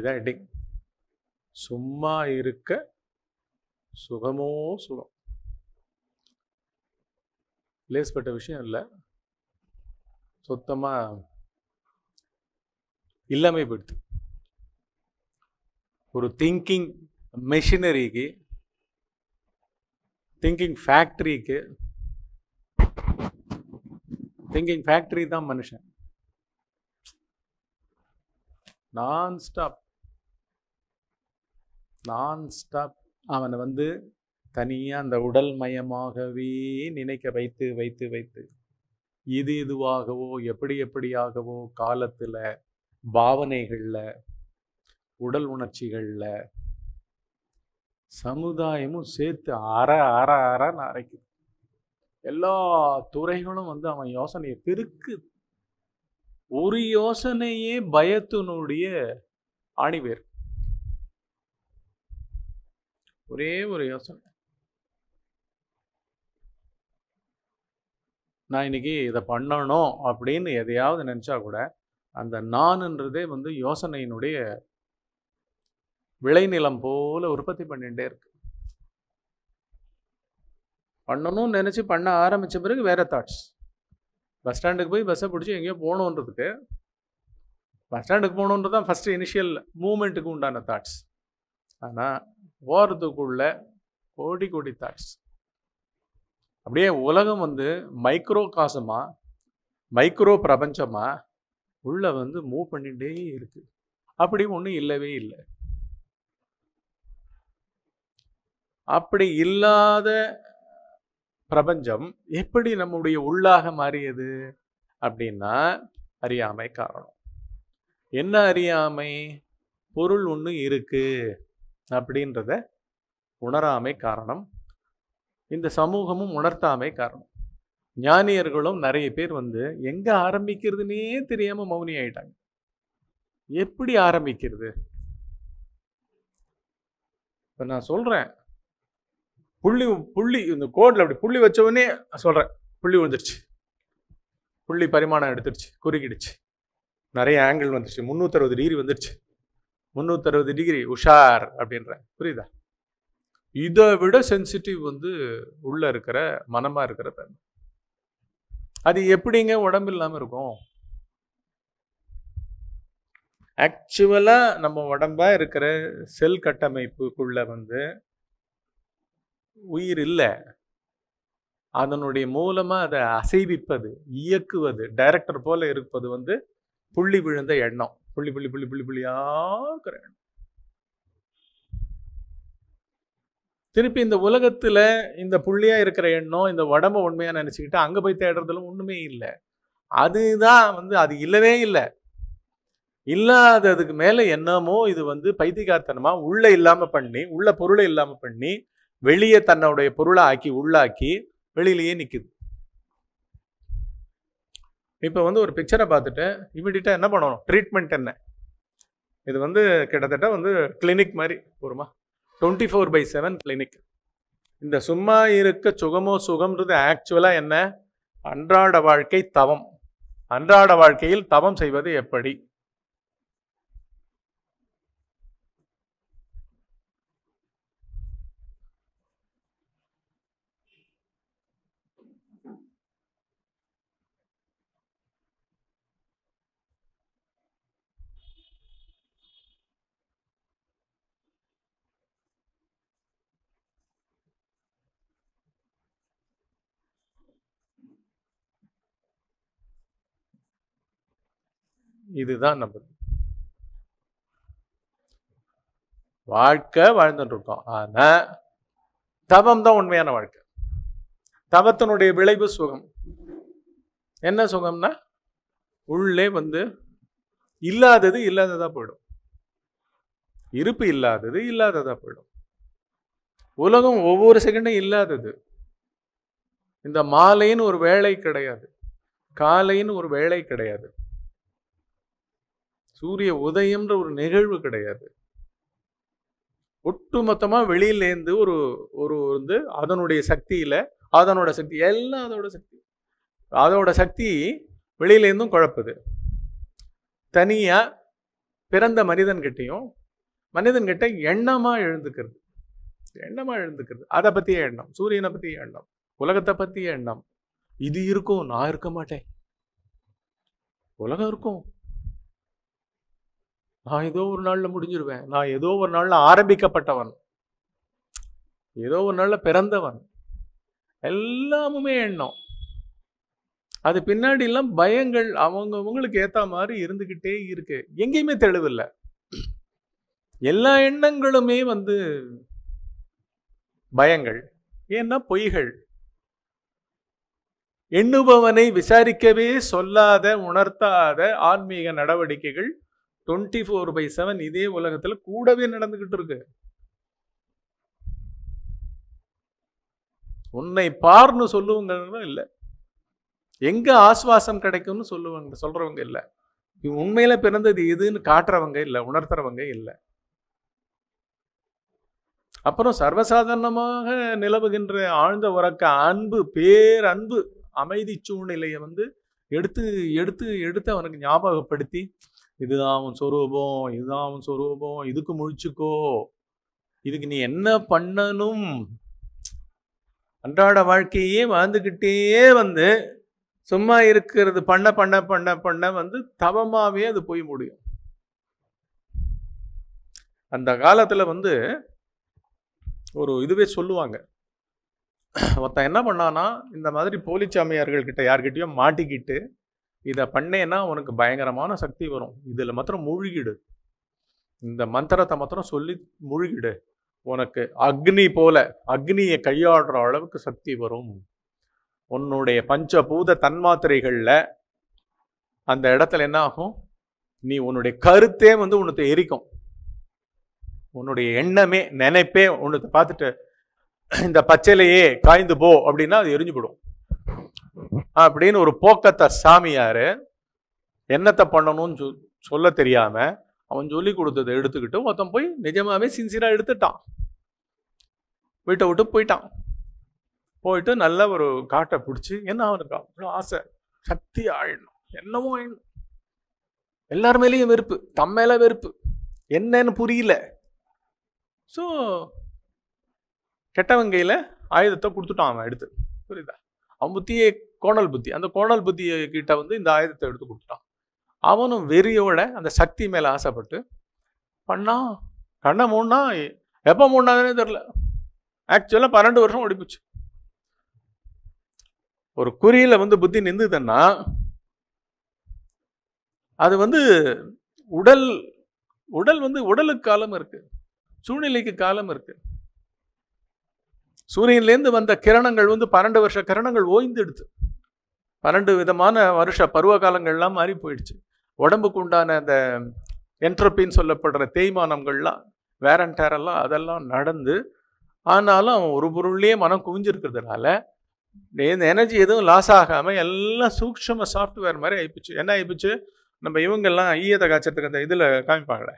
இதான் ஹெட்டிங் சும்மா இருக்க சுகமோ சுகம் லேஸ்பட்ட விஷயம் இல்லை சுத்தமாக இல்லாமே போயிடுது ஒரு திங்கிங் மெஷினரிக்கு திங்கிங் ஃபேக்ட்ரிக்கு திங்கிங் ஃபேக்ட்ரி தான் மனுஷன் நான் ஸ்டாப் நான் ஸ்டாப் அவனை வந்து தனியாக அந்த உடல் மயமாகவே நினைக்க வைத்து வைத்து வைத்து இது இதுவாகவோ எப்படி எப்படியாகவோ காலத்தில் பாவனைகளில் உடல் உணர்ச்சிகளில் சமுதாயமும் சேர்த்து அற அற அறன்னு அரைக்குது எல்லா துறைகளும் வந்து அவன் யோசனையை பெருக்குது ஒரு யோசனையே பயத்தினுடைய ஆணிவேர் ஒரே ஒரு யோசனை நான் இன்னைக்கு இதை பண்ணணும் அப்படின்னு எதையாவது நினச்சா கூட அந்த நான்ன்றதே வந்து யோசனையினுடைய விளைநிலம் போல உற்பத்தி பண்ணிகிட்டே இருக்கு பண்ணணும்னு நினச்சி பண்ண ஆரம்பித்த பிறகு வேற தாட்ஸ் பஸ் ஸ்டாண்டுக்கு போய் பஸ்ஸை பிடிச்சி எங்கேயோ போகணுன்றதுக்கு பஸ் ஸ்டாண்டுக்கு போகணுன்றது தான் ஃபஸ்ட்டு இனிஷியல் மூமெண்ட்டுக்கு உண்டான தாட்ஸ் ஆனால் போகிறதுக்குள்ள கோடி கோடி தாட்ஸ் அப்படியே உலகம் வந்து மைக்ரோ காசமா மைக்ரோ பிரபஞ்சமா உள்ள வந்து மூவ் பண்ணிகிட்டே இருக்கு அப்படி ஒன்றும் இல்லவே இல்லை அப்படி இல்லாத பிரபஞ்சம் எப்படி நம்முடைய உள்ளாக மாறியது அப்படின்னா அறியாமை காரணம் என்ன அறியாமை பொருள் ஒன்று இருக்கு அப்படின்றத உணராமை காரணம் இந்த சமூகமும் உணர்த்தாமை காரணம் ஞானியர்களும் நிறைய பேர் வந்து எங்க ஆரம்பிக்கிறதுனே தெரியாம மௌனி ஆயிட்டாங்க எப்படி ஆரம்பிக்கிறது இப்ப நான் சொல்றேன் புள்ளி புள்ளி இந்த கோட்ல அப்படி புள்ளி வச்ச உடனே சொல்றேன் புள்ளி விழுந்துருச்சு புள்ளி பரிமாணம் எடுத்துருச்சு குறுக்கிடுச்சு நிறைய ஆங்கிள் வந்துருச்சு முந்நூற்றறுபது டிகிரி வந்துருச்சு முந்நூற்றறுபது டிகிரி உஷார் அப்படின்றேன் புரியுதா இதை விட சென்சிட்டிவ் வந்து உள்ள இருக்கிற மனமா இருக்கிற தன்மை அது எப்படிங்க உடம்பு இல்லாம இருக்கும் ஆக்சுவலா நம்ம உடம்பா இருக்கிற செல் கட்டமைப்புக்குள்ள வந்து உயிர் இல்லை அதனுடைய மூலமா அதை அசைவிப்பது இயக்குவது டைரக்டர் போல இருப்பது வந்து புள்ளி விழுந்த எண்ணம் புள்ளி புள்ளி புள்ளி புள்ளி புள்ளியா இருக்கிற எண்ணம் திருப்பி இந்த உலகத்துல இந்த புள்ளியா இருக்கிற எண்ணம் இந்த உடம்ப உண்மையா நினைச்சுக்கிட்டு அங்க போய் தேடுறதுல ஒண்ணுமே இல்லை அதுதான் வந்து அது இல்லவே இல்லை இல்லாததுக்கு மேல என்னமோ இது வந்து பைத்தியகார்த்தனமா உள்ள இல்லாம பண்ணி உள்ள பொருளை இல்லாம பண்ணி வெளியே தன்னுடைய பொருளை ஆக்கி உள்ளாக்கி வெளியிலேயே நிக்குது இப்போ வந்து ஒரு பிக்சரை பார்த்துட்டு இமிடியட்டாக என்ன பண்ணணும் ட்ரீட்மெண்ட் என்ன இது வந்து கிட்டத்தட்ட வந்து கிளினிக் மாதிரி ஒருமா twenty four by seven clinic இந்த சும்மா இருக்க சுகமோ சுகம்ன்றது ஆக்சுவலாக என்ன அன்றாட வாழ்க்கை தவம் அன்றாட வாழ்க்கையில் தவம் செய்வது எப்படி இதுதான் நம்ம வாழ்க்கை வாழ்ந்துட்டு இருக்கோம் ஆனா தவம் தான் உண்மையான வாழ்க்கை தவத்தினுடைய விளைவு சுகம் என்ன சுகம்னா உள்ளே வந்து இல்லாதது இல்லாததா போயிடும் இருப்பு இல்லாதது இல்லாததா போயிடும் உலகம் ஒவ்வொரு செகண்டும் இல்லாதது இந்த மாலைன்னு ஒரு வேலை கிடையாது காலைன்னு ஒரு வேலை கிடையாது சூரிய உதயம்ன்ற ஒரு நிகழ்வு கிடையாது ஒட்டுமொத்தமா வெளியிலேருந்து ஒரு ஒரு வந்து அதனுடைய சக்தியில அதனோட சக்தி எல்லாம் அதோட சக்தி அதோட சக்தி வெளியிலேருந்தும் குழப்புது தனியா பிறந்த மனிதன்கிட்டையும் மனிதன்கிட்ட எண்ணமா எழுந்துக்கிறது எண்ணமா எழுந்துக்கிறது அதை பத்திய எண்ணம் சூரியனை பத்திய எண்ணம் உலகத்தை பத்திய எண்ணம் இது இருக்கும் நான் இருக்க மாட்டேன் உலகம் இருக்கும் நான் ஏதோ ஒரு நாள்ல முடிஞ்சிருவேன் நான் ஏதோ ஒரு நாள்ல ஆரம்பிக்கப்பட்டவன் ஏதோ ஒரு நாள்ல பிறந்தவன் எல்லாமுமே எண்ணம் அது பின்னாடி எல்லாம் பயங்கள் அவங்கவங்களுக்கு ஏத்த மாதிரி இருந்துகிட்டே இருக்கு எங்கேயுமே தெளிவில்லை எல்லா எண்ணங்களுமே வந்து பயங்கள் ஏன்னா பொய்கள் எண்ணுபவனை விசாரிக்கவே சொல்லாத உணர்த்தாத ஆன்மீக நடவடிக்கைகள் டுவெண்ட்டி ஃபோர் பை செவன் இதே உலகத்துல கூடவே நடந்துகிட்டு இருக்கு உன்னை பார்னு சொல்லுவங்க இல்லை எங்க ஆஸ்வாசம் கிடைக்கும்னு சொல்லுவாங்க சொல்றவங்க இல்லை இது உண்மையில பிறந்தது எதுன்னு காட்டுறவங்க இல்லை உணர்த்துறவங்க இல்லை அப்புறம் சர்வசாதாரணமாக நிலவுகின்ற ஆழ்ந்த உறக்க அன்பு பேரன்பு அமைதி சூழ்நிலையை வந்து எடுத்து எடுத்து எடுத்து அவனுக்கு ஞாபகப்படுத்தி இதுதான் அவன் சொரூபம் இதுதான் அவன் சொரூபம் இதுக்கு முழிச்சுக்கோ இதுக்கு நீ என்ன பண்ணணும் அன்றாட வாழ்க்கையே வாழ்ந்துக்கிட்டே வந்து சும்மா இருக்கிறது பண்ண பண்ண பண்ண பண்ண வந்து தவமாவே அது போய் முடியும் அந்த காலத்துல வந்து ஒரு இதுவே சொல்லுவாங்க ஒருத்தன் என்ன பண்ணானா இந்த மாதிரி போலிச்சாமியார்கள் கிட்ட யார்கிட்டயும் மாட்டிக்கிட்டு இதை பண்ணேன்னா உனக்கு பயங்கரமான சக்தி வரும் இதில் மாத்திரம் மூழ்கிடு இந்த மந்திரத்தை மாத்திரம் சொல்லி மூழ்கிடு உனக்கு அக்னி போல அக்னியை கையாடுற அளவுக்கு சக்தி வரும் உன்னுடைய பஞ்சபூத தன்மாத்திரைகளில் அந்த இடத்துல என்ன ஆகும் நீ உன்னுடைய கருத்தே வந்து உனக்கு எரிக்கும் உன்னுடைய எண்ணமே நினைப்பே உனக்கு பார்த்துட்டு இந்த பச்சையிலேயே காய்ந்து போ அப்படின்னா அது எரிஞ்சு போடும் அப்படின்னு ஒரு போக்கத்தை சாமியாரு என்னத்தை பண்ணணும்னு சொ- சொல்ல தெரியாம அவன் சொல்லி கொடுத்ததை எடுத்துக்கிட்டு ஒருத்தன் போய் நிஜமாவே சின்சியரா எடுத்துட்டான் வீட்டை விட்டு போயிட்டான் போயிட்டு நல்ல ஒரு காட்டை பிடிச்சி என்ன அவனுக்கு அவ்வளோ ஆசை சக்தி ஆயிடணும் என்னமோ ஆயிடணும் எல்லார் மேலேயும் வெறுப்பு தம் மேல வெறுப்பு என்னன்னு புரியல ஸோ கெட்டவங்கையில் ஆயுதத்தை கொடுத்துட்டான் அவன் எடுத்து புரியுதா அவன் புத்தியே கோணல் புத்தி அந்த கோணல் புத்தி கிட்ட வந்து இந்த ஆயுதத்தை எடுத்து கொடுத்துட்டான் அவனும் வெறியோட அந்த சக்தி மேலே ஆசைப்பட்டு பண்ணான் கண்ணை மூடனா எப்போ மூடினானே தெரில ஆக்சுவலாக பன்னெண்டு வருஷம் ஓடிப்போச்சு ஒரு குறியில வந்து புத்தி நின்றுதுன்னா அது வந்து உடல் உடல் வந்து உடலுக்கு காலம் இருக்கு சூழ்நிலைக்கு காலம் இருக்கு சூரியன்லேருந்து வந்த கிரணங்கள் வந்து பன்னெண்டு வருஷ கிரணங்கள் ஓய்ந்துடுது பன்னெண்டு விதமான வருஷ பருவ காலங்கள்லாம் மாறி போயிடுச்சு உடம்புக்கு உண்டான அந்த என்ட்ரோப்பின்னு சொல்லப்படுற தேய்மானங்கள்லாம் வேர் அண்ட் டேர் எல்லாம் அதெல்லாம் நடந்து ஆனாலும் அவன் ஒரு பொருள்லேயே மனம் குவிஞ்சிருக்கிறதுனால இந்த எனர்ஜி எதுவும் லாஸ் ஆகாமல் எல்லாம் சூக்ஷம சாஃப்ட்வேர் மாதிரி ஆயிப்போச்சு என்ன ஆயிப்போச்சு நம்ம இவங்கெல்லாம் ஈயத்தை காய்ச்சறதுக்கு அந்த இதில் காமிப்பாங்களே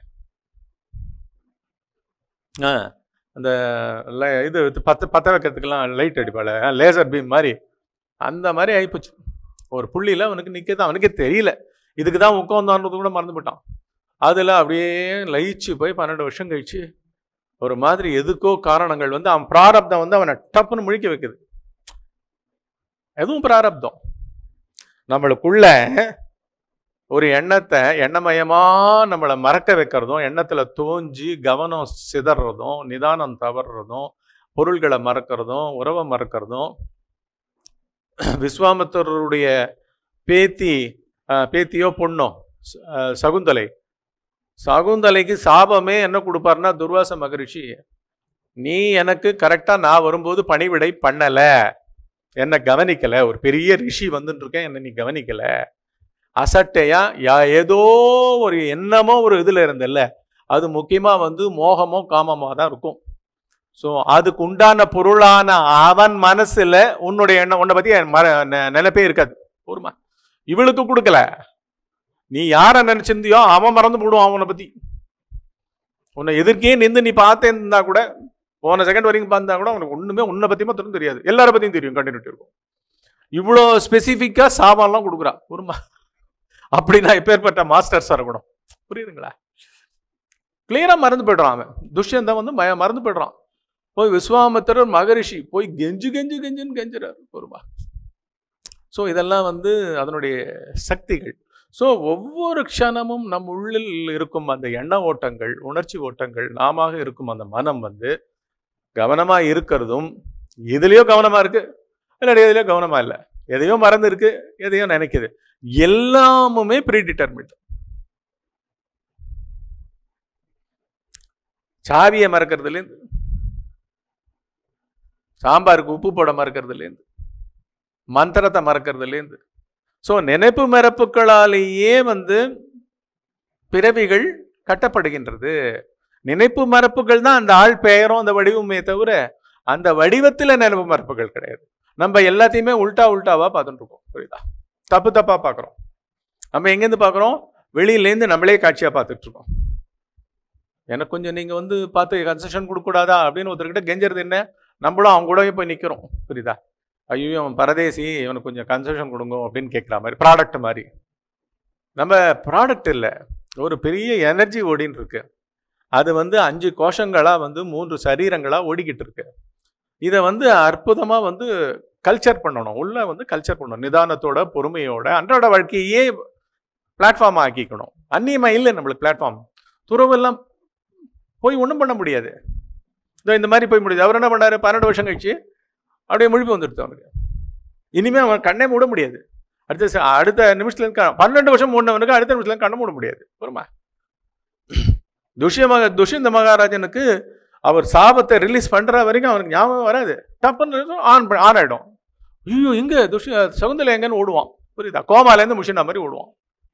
ஆ அந்த ல- இது பத்த பற்ற வைக்கிறதுக்கெல்லாம் லைட் அடிப்பாள் லேசர் பீம் மாதிரி அந்த மாதிரி ஆயிப்போச்சு ஒரு புள்ளியில் அவனுக்கு நிற்கிறது அவனுக்கே தெரியல இதுக்கு தான் உட்காந்தான்றது கூட மறந்து போட்டான் அதில் அப்படியே லயிச்சு போய் பன்னெண்டு வருஷம் கழிச்சு ஒரு மாதிரி எதுக்கோ காரணங்கள் வந்து அவன் பிராரப்தம் வந்து அவனை டப்புன்னு முழிக்க வைக்குது எதுவும் பிராரப்தம் நம்மளுக்குள்ள ஒரு எண்ணத்தை எண்ணமயமா நம்மளை மறக்க வைக்கிறதும் எண்ணத்துல தோஞ்சி கவனம் சிதறதும் நிதானம் தவறுறதும் பொருள்களை மறக்கிறதும் உறவை மறக்கிறதும் விஸ்வாமித்தருடைய பேத்தி அஹ், பேத்தியோ பொண்ணோ ச- அஹ், சகுந்தலை சகுந்தலைக்கு சாபமே என்ன கொடுப்பாருன்னா துர்வாச மகரிஷி நீ எனக்கு கரெக்டா நான் வரும்போது பணிவிடை பண்ணல என்னை கவனிக்கல ஒரு பெரிய ரிஷி வந்துட்டு இருக்கேன் என்னை நீ கவனிக்கல அசட்டையா யா ஏதோ ஒரு எண்ணமோ ஒரு இதுல இருந்தல்ல அது முக்கியமா வந்து மோகமோ காமமோ தான் இருக்கும் ஸோ அதுக்கு உண்டான பொருளான அவன் மனசுல உன்னுடைய எண்ணம் உன்னை பத்தி மற- நெ- நினைப்பே இருக்காது ஒருமா இவளுக்கு கொடுக்கல நீ யாரை நினைச்சிருந்தியோ அவன் மறந்து போடுவான் அவனை பத்தி உன்னை எதிர்க்கே நின்று நீ பார்த்தேன்னா கூட போன செகண்ட் வரைக்கும் பார்த்தா கூட உனக்கு ஒண்ணுமே உன்னை பத்தி மாத்திரம் தெரியாது எல்லார பத்தியும் தெரியும் கண்டினியூட்டி இருக்கும் இவ்வளோ ஸ்பெசிஃபிக்கா சாமான்லாம் கொடுக்குறா ஒருமா அப்படின்னா எப்பேற்பட்ட மாஸ்டர்ஸாக இருக்கணும் புரியுதுங்களா கிளியராக மறந்து போய்ட்றான் அவன் துஷ்யந்தன் வந்து மய மறந்து போய்ட்றான் போய் விஸ்வாமித்திரர் மகரிஷி போய் கெஞ்சு கெஞ்சு கெஞ்சுன்னு கெஞ்சுறாரு பொறுமா ஸோ இதெல்லாம் வந்து அதனுடைய சக்திகள் ஸோ ஒவ்வொரு க்ஷணமும் நம் உள்ளில் இருக்கும் அந்த எண்ண ஓட்டங்கள் உணர்ச்சி ஓட்டங்கள் நாம இருக்கும் அந்த மனம் வந்து கவனமாக இருக்கிறதும் எதுலேயோ கவனமாக இருக்கு இல்லாட்டி எதுலேயோ கவனமாக இல்லை எதையோ மறந்து இருக்கு எதையோ நினைக்குது எல்லாமுமே ப்ரீ டிட்டர்மிண்ட் சாவியை மறக்கிறதுலேருந்து சாம்பாருக்கு உப்பு போட மறக்கிறதுலேருந்து மந்திரத்தை மறக்கிறதுலேருந்து ஸோ நினைப்பு மரப்புகளாலேயே வந்து பிறவிகள் கட்டப்படுகின்றது நினைப்பு மரப்புகள் தான் அந்த ஆள் பெயரும் அந்த வடிவமே தவிர அந்த வடிவத்தில் நினைப்பு மரப்புகள் கிடையாது நம்ம எல்லாத்தையுமே உல்டா உல்டாவா பார்த்துட்டு இருக்கோம் புரியுதா தப்பு தப்பா பார்க்குறோம் நம்ம எங்கேருந்து பார்க்குறோம் வெளியிலேருந்து நம்மளே காட்சியாக பார்த்துட்டு இருக்கோம் எனக்கு கொஞ்சம் நீங்கள் வந்து பார்த்து கன்செஷன் கொடுக்கூடாதா அப்படின்னு ஒருத்தர்கிட்ட கெஞ்சறது என்ன நம்மளும் அவங்க கூடவே போய் நிற்கிறோம் புரியுதா ஐயோ அவன் பரதேசி இவனுக்கு கொஞ்சம் கன்செஷன் கொடுங்க அப்படின்னு கேட்குற மாதிரி ப்ராடக்ட் மாதிரி நம்ம ப்ராடக்ட் இல்லை ஒரு பெரிய எனர்ஜி ஓடின்னு இருக்கு அது வந்து அஞ்சு கோஷங்களாக வந்து மூன்று சரீரங்களாக ஓடிக்கிட்டு இருக்கு இதை வந்து அற்புதமாக வந்து கல்ச்சர் பண்ணணும் உள்ள வந்து கல்ச்சர் பண்ணணும் நிதானத்தோட பொறுமையோட அன்றாட வாழ்க்கையே பிளாட்ஃபார்ம் ஆக்கிக்கணும் அந்நியமாக இல்லை நம்மளுக்கு பிளாட்ஃபார்ம் துறவெல்லாம் போய் ஒன்றும் பண்ண முடியாது இதோ இந்த மாதிரி போய் முடியுது அவர் என்ன பண்ணாரு பன்னெண்டு வருஷம் கழிச்சு அப்படியே முழிப்பு வந்துடுது அவனுக்கு இனிமேல் அவன் கண்ணே மூட முடியாது அடுத்த ச- அடுத்த நிமிஷத்துலேருந்து பன்னெண்டு வருஷம் மூடினவனுக்கு அடுத்த நிமிஷத்துல கண்ணை மூட முடியாது பொறுமா துஷ்ய மக துஷ்யந்த மகாராஜனுக்கு அவர் சாபத்தை ரிலீஸ் பண்ற வரைக்கும் அவனுக்கு ஞாபகம் வராது டப்புன்னு ஆன் ப- ஆன் ஆயிடும் ஐயோ எங்க துஷ்ய சகுந்தலை எங்கன்னு ஓடுவான் புரியுதா கோமாலேருந்து முஷினா மாதிரி ஓடுவான்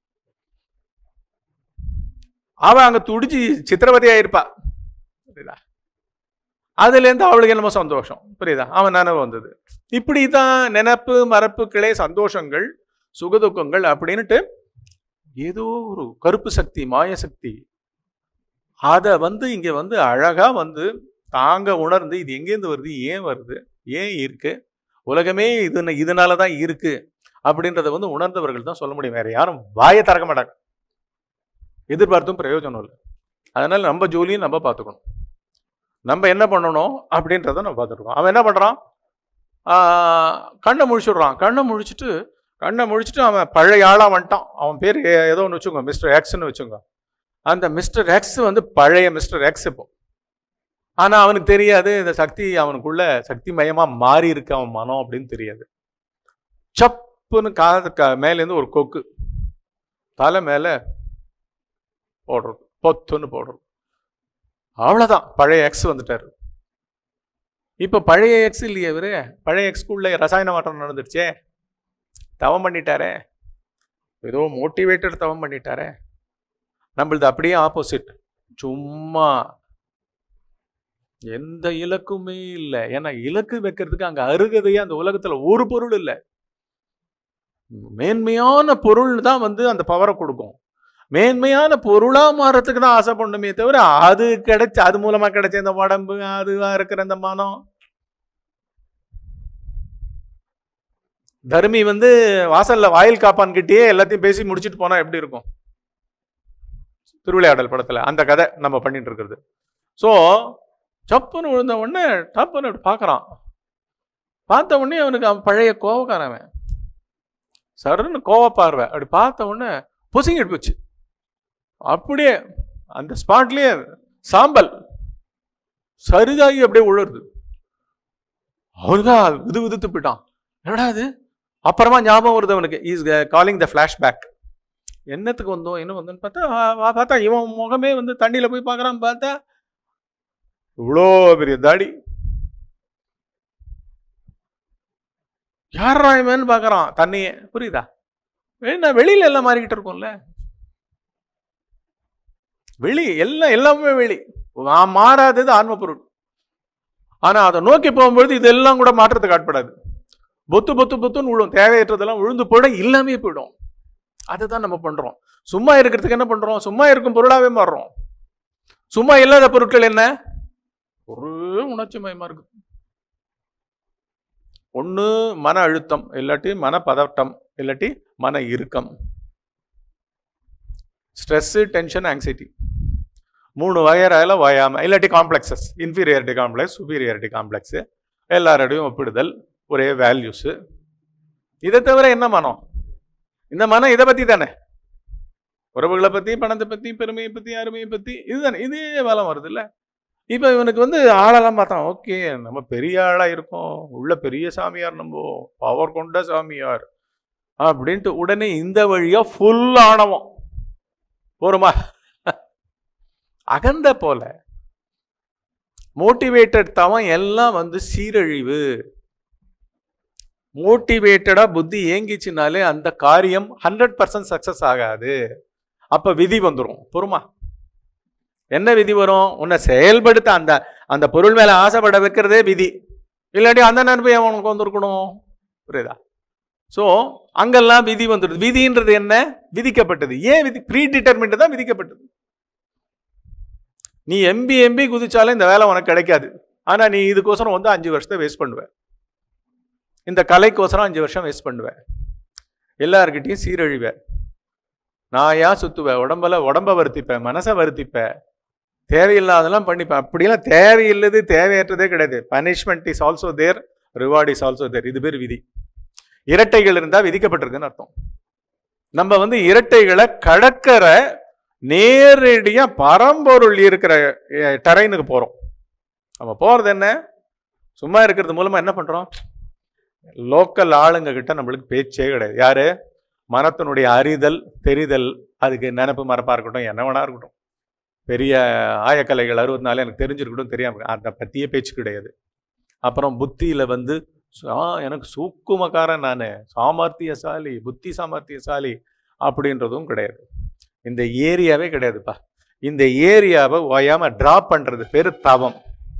அவன் அங்க துடிச்சு சித்திரவதையா இருப்பா புரியுதா அதுலேருந்து அவளுக்கு என்னமோ சந்தோஷம் புரியுதா அவன் நினைவு வந்தது இப்படி தான் நினப்பு மரப்புகளே சந்தோஷங்கள் சுகதுக்கங்கள் அப்படின்ட்டு ஏதோ ஒரு கருப்பு சக்தி மாய சக்தி அதை வந்து இங்கே வந்து அழகா வந்து தாங்க உணர்ந்து இது எங்கேருந்து வருது ஏன் வருது ஏன் இருக்கு உலகமே இது இதனால தான் இருக்கு அப்படின்றத வந்து உணர்ந்தவர்கள் தான் சொல்ல முடியும் வேற யாரும் வாயை திறக்க மாட்டாங்க எதிர்பார்த்தும் பிரயோஜனம் இல்லை அதனால நம்ம ஜோலியும் நம்ம பார்த்துக்கணும் நம்ம என்ன பண்ணணும் அப்படின்றத நம்ம பார்த்துருக்கோம் அவன் என்ன பண்ணுறான் கண்ணை முழிச்சுடுறான் கண்ணை முழிச்சிட்டு கண்ணை முழிச்சிட்டு அவன் பழைய ஆளாக வந்துட்டான் அவன் பேர் ஏதோ ஒன்று வச்சுக்கோ மிஸ்டர் எக்ஸ்னு வச்சுக்கோ அந்த மிஸ்டர் எக்ஸ் வந்து பழைய மிஸ்டர் எக்ஸ் இப்போ ஆனால் அவனுக்கு தெரியாது இந்த சக்தி அவனுக்குள்ள சக்தி மயமாக மாறி இருக்கு அவன் மனம் அப்படின்னு தெரியாது சப்புன்னு காது க மேலேருந்து ஒரு கொக்கு தலை மேலே போடுறது பொத்துன்னு போடுறது அவ்வளோதான் பழைய எக்ஸ் வந்துட்டாரு இப்போ பழைய எக்ஸ் இல்லையே இவரு பழைய எக்ஸ்குள்ள ரசாயன மாற்றம் நடந்துருச்சே தவம் பண்ணிட்டாரே ஏதோ மோட்டிவேட்டட் தவம் பண்ணிட்டாரே நம்மளது அப்படியே ஆப்போசிட் சும்மா எந்த இலக்குமே இல்லை ஏன்னா இலக்கு வைக்கிறதுக்கு அங்க அருகதையே அந்த உலகத்துல ஒரு பொருள் இல்லை மேன்மையான பொருள் தான் வந்து அந்த பவரை கொடுக்கும் மேன்மையான பொருளா மாறத்துக்கு தான் ஆசைப்படணுமே தவிர அது கிடைச்ச அது மூலமா கிடைச்ச இந்த உடம்பு அதுவா இருக்கிற இந்த மனம் தர்மி வந்து வாசல்ல வாயில் காப்பான் கிட்டேயே எல்லாத்தையும் பேசி முடிச்சிட்டு போனா எப்படி இருக்கும் திருவிளையாடல் படத்துல அந்த கதை நம்ம பண்ணிட்டு இருக்கிறது ஸோ சப்புன்னு விழுந்த உடனே டப்புன்னு அப்படி பார்க்கறான் பார்த்த உடனே அவனுக்கு அவன் பழைய கோவக்காரவன் சருன்னு கோவப்பார்வை அப்படி பார்த்த உடனே பொசுங்கிட்டு போச்சு அப்படியே அந்த ஸ்பாட்லயே சாம்பல் சரிதாகி அப்படியே உழுறது அவனுதான் விது விதுத்து போயிட்டான் என்னடா இது அப்புறமா ஞாபகம் வருது அவனுக்கு இஸ் காலிங் த ஃப்ளாஷ்பேக் என்னத்துக்கு வந்தோம் என்ன வந்தோன்னு பார்த்தா வா- வா- பார்த்தா இவன் முகமே வந்து தண்ணியில் போய் பார்க்குறான் பார்த்தா இவ்வளோ பெரிய தாடி யாரா இவன் பார்க்குறான் தண்ணியே புரியுதா என்ன வெளியில எல்லாம் மாறிக்கிட்டு இருக்கும்ல வெளி எல்லாம் எல்லாமே வெளி மா- மாறாதது ஆன்ம பொருள் ஆனா அதை நோக்கி போகும்பொழுது இதெல்லாம் கூட மாற்றத்துக்கு ஆட்படாது பொத்து பொத்து பொத்துன்னு விழும் தேவையற்றதெல்லாம் விழுந்து போயிட இல்லாமே போயிடும் அதுதான் நம்ம பண்றோம் சும்மா இருக்கிறதுக்கு என்ன பண்றோம் சும்மா இருக்கும் பொருளாவே மாறுறோம் சும்மா இல்லாத பொருட்கள் என்ன ஒரே உணர்ச்சி மயமா இருக்கு ஒன்று மன அழுத்தம் இல்லாட்டி மன பதட்டம் இல்லாட்டி மன இறுக்கம் ஸ்ட்ரெஸ்ஸு டென்ஷன் ஆங்ஸைட்டி மூணு வகையறையில் ஓயாம இல்லாட்டி complexes inferiority complex superiority complex எல்லாரோடையும் ஒப்பிடுதல் ஒரே வேல்யூஸு இதை தவிர என்ன மனம் இந்த மனம் இதை பற்றி தானே உறவுகளை பற்றி பணத்தை பற்றி பெருமையை பற்றி அருமையை பற்றி இதுதானே இதே வேலை வருது இல்லை இப்போ இவனுக்கு வந்து ஆளெல்லாம் பார்த்தான் ஓகே நம்ம பெரிய ஆளாக இருக்கோம் உள்ள பெரிய சாமியார் நம்ம பவர் கொண்ட சாமியார் அப்படின்ட்டு உடனே இந்த வழியா ஃபுல் ஆணவம் போருமா அகந்த போல மோட்டிவேட்டட் தவம் எல்லாம் வந்து சீரழிவு மோட்டிவேட்டடா புத்தி ஏங்கிச்சுனாலே அந்த காரியம் ஹண்ட்ரட் பர்சன்ட் சக்சஸ் ஆகாது அப்ப விதி வந்துடும் பொறுமா என்ன விதி வரும் உன்னை செயல்படுத்த அந்த அந்த பொருள் மேல ஆசைப்பட வைக்கிறதே விதி இல்லாட்டி அந்த நன்மை உனக்கு வந்திருக்கணும் புரியுதா ஸோ அங்கெல்லாம் விதி வந்துடுது விதின்றது என்ன விதிக்கப்பட்டது ஏன் விதி ப்ரீ டிட்டர்மெண்ட் தான் விதிக்கப்பட்டது நீ எம்பி எம்பி குதிச்சாலும் இந்த வேலை உனக்கு கிடைக்காது ஆனா நீ இதுக்கோசரம் வந்து அஞ்சு வருஷத்தை வேஸ்ட் பண்ணுவ இந்த கலைக்கோசரம் அஞ்சு வருஷம் வேஸ்ட் பண்ணுவ எல்லார்கிட்டையும் சீரழிவ நாயா சுத்துவ உடம்புல உடம்ப வருத்திப்ப மனசை வருத்திப்ப தேவையில்லாதெல்லாம் பண்ணிப்பேன் அப்படியெல்லாம் தேவையில்லது தேவையற்றதே கிடையாது punishment is also there reward is also there இது பேர் விதி இரட்டைகள் இருந்தா விதிக்கப்பட்டிருக்குன்னு அர்த்தம் நம்ம வந்து இரட்டைகளை கடற்கர நேரடியா பரம்பொருள் இருக்கிற டரைனுக்கு போறோம் நம்ம போறது என்ன சும்மா இருக்கிறது மூலமா என்ன பண்றோம் லோக்கல் ஆளுங்க கிட்ட நம்மளுக்கு பேச்சே கிடையாது யாரு மனத்தினுடைய அறிதல் தெரிதல் அதுக்கு நினப்பு மரப்பா இருக்கட்டும் என்ன வேணா இருக்கட்டும் பெரிய ஆயக்கலைகள் அறுபத்தி நாலு எனக்கு தெரிஞ்சிருக்கட்டும் தெரியாம அதை பத்தியே பேச்சு கிடையாது அப்புறம் புத்தியில வந்து ஆ எனக்கு சூக்குமக்காரன் நான் சாமர்த்தியசாலி புத்தி சாமர்த்தியசாலி அப்படின்றதும் கிடையாது இந்த ஏரியாவே கிடையாதுப்பா இந்த ஏரியாவை ஓயாம டிராப் பண்றது பேரு தவம்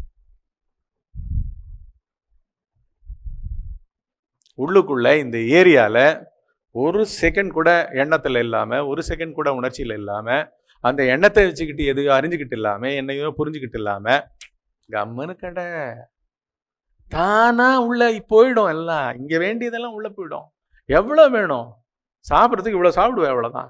உள்ளுக்குள்ள இந்த ஏரியால ஒரு செகண்ட் கூட எண்ணத்துல இல்லாம ஒரு செகண்ட் கூட உணர்ச்சியில இல்லாம அந்த எண்ணத்தை வச்சுக்கிட்டு எது அறிஞ்சுக்கிட்டு இல்லாம என்னையோ புரிஞ்சுக்கிட்டு இல்லாம கம்மனு கடை தானா உள்ள போயிடும் எல்லாம் இங்க வேண்டியதெல்லாம் உள்ள போயிடும் எவ்வளவு வேணும் சாப்பிட்றதுக்கு இவ்வளோ சாப்பிடுவேன் அவ்வளோதான்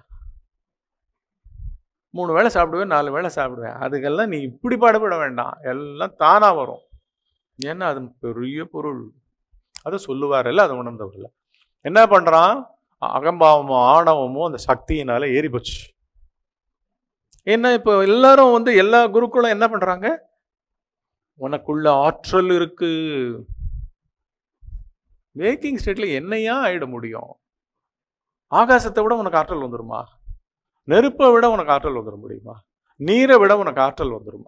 மூணு வேளை சாப்பிடுவேன் நாலு வேளை சாப்பிடுவேன் அதுக்கெல்லாம் நீ இப்படி பாடுபட வேண்டாம் எல்லாம் தானா வரும் ஏன்னா அது பெரிய பொருள் அதை சொல்லுவார் இல்லை அதை உணர்ந்தவர் இல்லை என்ன பண்றான் அகம்பாவமோ ஆணவமோ அந்த சக்தியினால ஏறி போச்சு ஏன்னா இப்போ எல்லாரும் வந்து எல்லா குருக்களும் என்ன பண்றாங்க உனக்குள்ள ஆற்றல் இருக்கு வேக்கிங் ஸ்டேட்ல என்னையா ஆயிட முடியும் ஆகாசத்தை விட உனக்கு ஆற்றல் வந்துருமா நெருப்பை விட உனக்கு ஆற்றல் வந்துட முடியுமா நீரை விட உனக்கு ஆற்றல் வந்துருமா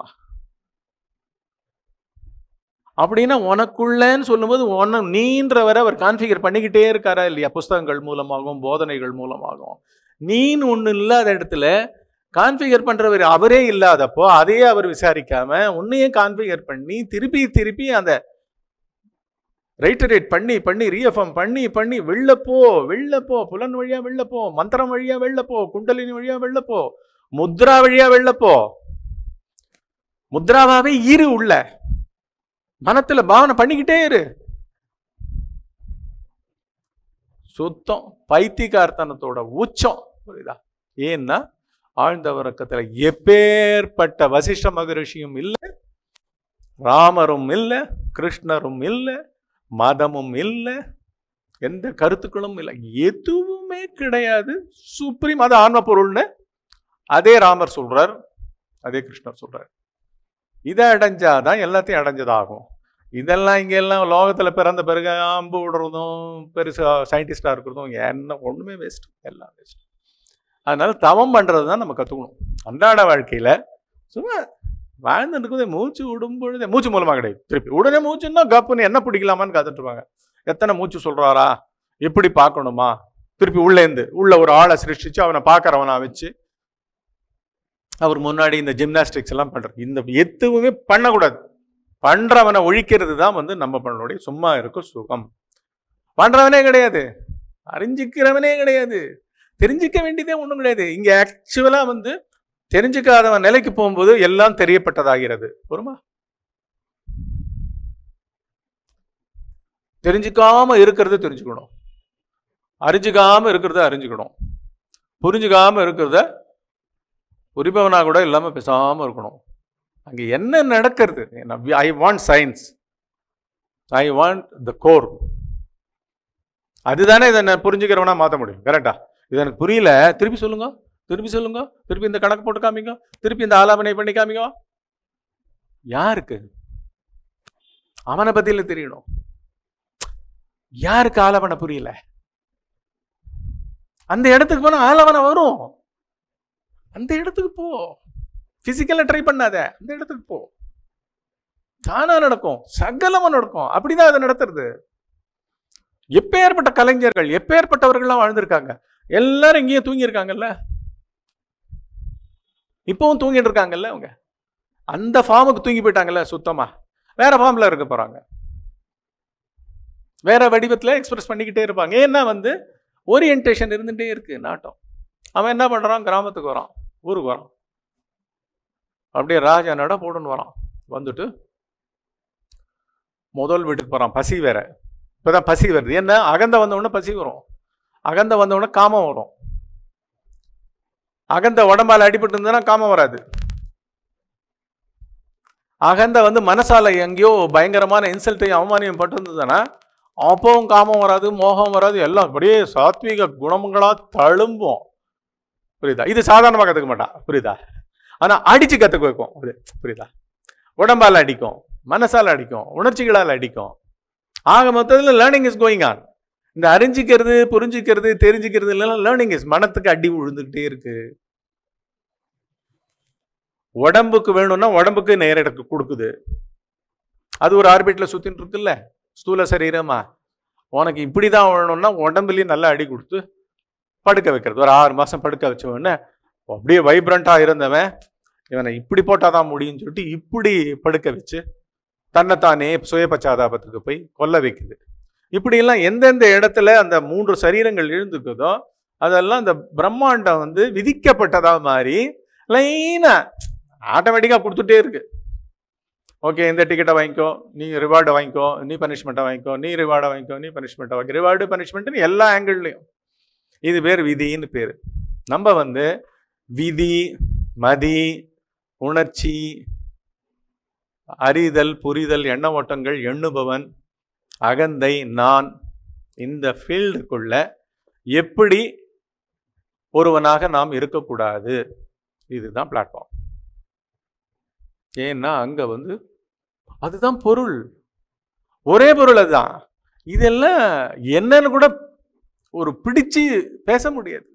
அப்படின்னா உனக்குள்ளன்னு சொல்லும்போது உன நீன்றவரை அவர் கான்ஃபிகர் பண்ணிக்கிட்டே இருக்காரா இல்லையா புஸ்தகங்கள் மூலமாகவும் போதனைகள் மூலமாகவும் நீன்னு ஒன்று இல்லாத இடத்துல கான்ஃபிகர் பண்றவர் அவரே இல்லாதப்போ அதையே அவர் விசாரிக்காம உன்னையே கான்ஃபிகர் பண்ணி திருப்பி திருப்பி அந்த ரைட்டரேட் பண்ணி பண்ணி ரீஎஃப்எம் பண்ணி பண்ணி வெளிலப்போ வெளிலப்போ புலன் வழியா வெளிலப்போ மந்திரம் வழியா வெளிலப்போ குண்டலினி வழியா வெளிலப்போ முத்ரா வழியா வெளிலப்போ முத்ராவாவே இரு உள்ள மனத்துல பாவனை பண்ணிக்கிட்டே இரு சுத்தம் பைத்தியகார்த்தனத்தோட உச்சம் புரியுதா ஏன்னா ஆழ்ந்த உறக்கத்துல எப்பேற்பட்ட வசிஷ்ட மகரிஷியும் இல்லை ராமரும் இல்லை கிருஷ்ணரும் இல்லை மதமும் இல்லை எந்த கருத்துக்களும் இல்லை எதுவுமே கிடையாது சுப்ரீம் அது ஆன்ம பொருள்னு அதே ராமர் சொல்றார் அதே கிருஷ்ணர் சொல்றார் இதை அடைஞ்சாதான் எல்லாத்தையும் அடைஞ்சதாகும் இதெல்லாம் இங்க எல்லாம் லோகத்துல பிறந்த பிறகு அம்பு விடுறதும் பெருசா சயின்டிஸ்டா இருக்கிறதும் என்ன ஒண்ணுமே வேஸ்ட் எல்லாம் வேஸ்ட் அதனால தவம் பண்றது தான் நம்ம கத்துக்கணும் அன்றாட வாழ்க்கையில சும்மா வாழ்ந்துட்டு இருக்கும்போதே மூச்சு விடும் பொழுதே மூச்சு மூலமா கிடையாது திருப்பி உடனே மூச்சுன்னா கப்புன்னு என்ன பிடிக்கலாமான்னு காத்துட்டு இருப்பாங்க எத்தனை மூச்சு சொல்றாரா எப்படி பார்க்கணுமா திருப்பி உள்ளேந்து உள்ள ஒரு ஆளை சிருஷ்டிச்சு அவனை பார்க்கறவனா வச்சு அவர் முன்னாடி இந்த ஜிம்னாஸ்டிக்ஸ் எல்லாம் பண்றது இந்த எதுவுமே பண்ணக்கூடாது பண்றவனை ஒழிக்கிறது தான் வந்து நம்ம பண்ணக்கூடிய சும்மா இருக்கும் சுகம் பண்றவனே கிடையாது அறிஞ்சிக்கிறவனே கிடையாது தெரிஞ்சிக்க வேண்டியதே ஒன்றும் கிடையாது இங்க ஆக்சுவலா வந்து தெரிஞ்சுக்காதவன் நிலைக்கு போகும்போது எல்லாம் தெரியப்பட்டதாகிறது பொறுமா தெரிஞ்சுக்காம இருக்கிறத தெரிஞ்சுக்கணும் அறிஞ்சுக்காம இருக்கிறத அறிஞ்சுக்கணும் புரிஞ்சுக்காம இருக்கிறத புரிபவனா கூட இல்லாமல் பேசாமல் இருக்கணும் அங்கே என்ன நடக்கிறது I want science I want the core அதுதானே இதை நான் புரிஞ்சுக்கிறவனா மாற்ற முடியும் கரெக்டா இது எனக்கு புரியல திருப்பி சொல்லுங்க திருப்பி சொல்லுங்க திருப்பி இந்த கணக்கு போட்டு காமிங்க திருப்பி இந்த ஆலாபனை பண்ணி காமிங்க யாருக்கு அவனை பத்தியில தெரியணும் யாருக்கு ஆலாபனை புரியல அந்த இடத்துக்கு போனா ஆலாபனை வரும் அந்த இடத்துக்கு போ பிசிக்கலா ட்ரை பண்ணாத அந்த இடத்துக்கு போ தானா நடக்கும் சகலமா நடக்கும் அப்படிதான் அதை நடத்துறது எப்பேற்பட்ட கலைஞர்கள் எப்பேற்பட்டவர்கள்லாம் வாழ்ந்திருக்காங்க எல்லாரும் இங்கேயும் தூங்கியிருக்காங்கல்ல இப்பவும் தூங்கிட்டு இருக்காங்கல்ல அவங்க அந்த ஃபார்முக்கு தூங்கி போயிட்டாங்கல்ல சுத்தமா வேற ஃபார்ம்ல இருக்க போறாங்க வேற வடிவத்துல எக்ஸ்பிரஸ் பண்ணிக்கிட்டே இருப்பாங்க ஏன்னா வந்து ஓரியன்டேஷன் இருந்துட்டே இருக்கு நாட்டம் அவன் என்ன பண்றான் கிராமத்துக்கு வரான் ஊருக்கு வரான் அப்படியே ராஜா நட போடுன்னு வரான் வந்துட்டு முதல் வீட்டுக்கு போறான் பசி வேற இப்பதான் பசி வருது என்ன அகந்த வந்த உடனே பசி வரும் அகந்த வந்த உடனே காமம் வரும் அகந்த உடம்பால அடிபட்டு இருந்ததுன்னா காமம் வராது அகந்த வந்து மனசால எங்கேயோ பயங்கரமான இன்சல்ட்டையும் அவமானியம் பட்டிருந்ததுன்னா அப்பவும் காமம் வராது மோகம் வராது எல்லாம் அப்படியே சாத்வீக குணங்களா தழும்பும் புரியுதா இது சாதாரணமாக கற்றுக்க மாட்டான் புரியுதா ஆனா அடிச்சு கற்றுக்க வைக்கும் அது புரியுதா உடம்பால் அடிக்கும் மனசால அடிக்கும் உணர்ச்சிகளால் அடிக்கும் ஆக மொத்தத்தில் லேர்னிங் இஸ் கோயிங் ஆன் இந்த அறிஞ்சிக்கிறது புரிஞ்சிக்கிறது தெரிஞ்சுக்கிறது இல்லைன்னா லேர்னிங் இஸ் மனத்துக்கு அடி விழுந்துக்கிட்டே இருக்கு உடம்புக்கு வேணும்னா உடம்புக்கு நேரம் கொடுக்குது அது ஒரு ஆர்பிட்ல சுத்தின்னு இருக்குல்ல ஸ்தூல சரீரமா உனக்கு இப்படி தான் வேணும்னா உடம்புலயும் நல்லா அடி கொடுத்து படுக்க வைக்கிறது ஒரு ஆறு மாசம் படுக்க வச்ச உடனே அப்படியே வைப்ரண்டா இருந்தவன் இவனை இப்படி போட்டாதான் முடியும்னு சொல்லிட்டு இப்படி படுக்க வச்சு தன்னைத்தானே சுய பச்சாதாபத்துக்கு போய் கொல்ல வைக்குது இப்படியெல்லாம் எந்தெந்த இடத்துல அந்த மூன்று சரீரங்கள் எழுந்துக்குதோ அதெல்லாம் அந்த பிரம்மாண்டம் வந்து விதிக்கப்பட்டதா மாதிரி லைனா ஆட்டோமேட்டிக்காக கொடுத்துட்டே இருக்கு ஓகே இந்த டிக்கெட்டை வாங்கிக்கோ நீ ரிவார்டை வாங்கிக்கோ நீ பனிஷ்மெண்ட்டை வாங்கிக்கோ நீ ரிவார்டை வாங்கிக்கோ நீ பனிஷ்மெண்ட்டை வாங்கி ரிவார்டு பனிஷ்மெண்ட்னு எல்லா ஆங்கிள்லையும் இது பேர் விதின்னு பேர் நம்ம வந்து விதி மதி உணர்ச்சி அறிதல் புரிதல் எண்ண ஓட்டங்கள் எண்ணுபவன் அகந்தை நான் இந்த ஃபீல்டுக்குள்ள எப்படி ஒருவனாக நாம் இருக்கக்கூடாது இதுதான் பிளாட்ஃபார்ம் ஏன்னா அங்க வந்து அதுதான் பொருள் ஒரே பொருள் அதுதான் இதெல்லாம் என்னன்னு கூட ஒரு பிடிச்சு பேச முடியாது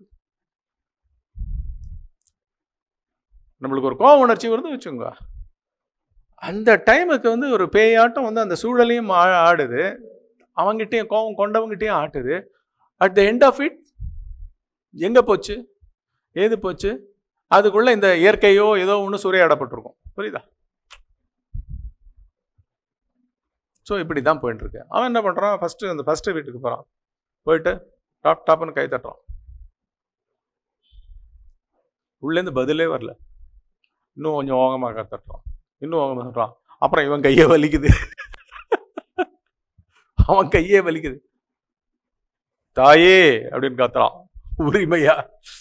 நம்மளுக்கு ஒரு கோவ உணர்ச்சி வருது வச்சுங்க அந்த டைமுக்கு வந்து ஒரு பேயாட்டம் வந்து அந்த சூழலையும் ஆ- ஆடுது அவங்ககிட்டயும் கோவம் கொண்டவங்ககிட்டயும் ஆட்டுது at the end of it எங்க போச்சு ஏது போச்சு அதுக்குள்ள இந்த இயற்கையோ ஏதோ ஒன்று சூறையாடப்பட்டிருக்கும் புரியுதா ஸோ இப்படி தான் போயிட்டு இருக்கு அவன் என்ன பண்ணுறான் ஃபஸ்ட்டு அந்த ஃபஸ்ட்டு வீட்டுக்கு போகிறான் போயிட்டு டாப் டாப்னு கை தட்டுறான் உள்ளேருந்து பதிலே வரல இன்னும் கொஞ்சம் ஓகமாக கை தட்டுறான் இன்னும் ஓகமாக தட்டுறான் அப்புறம் இவன் கையே வலிக்குது அவன் கையே வலிக்குது தாயே அப்படின்னு கத்துறான் உரிமையா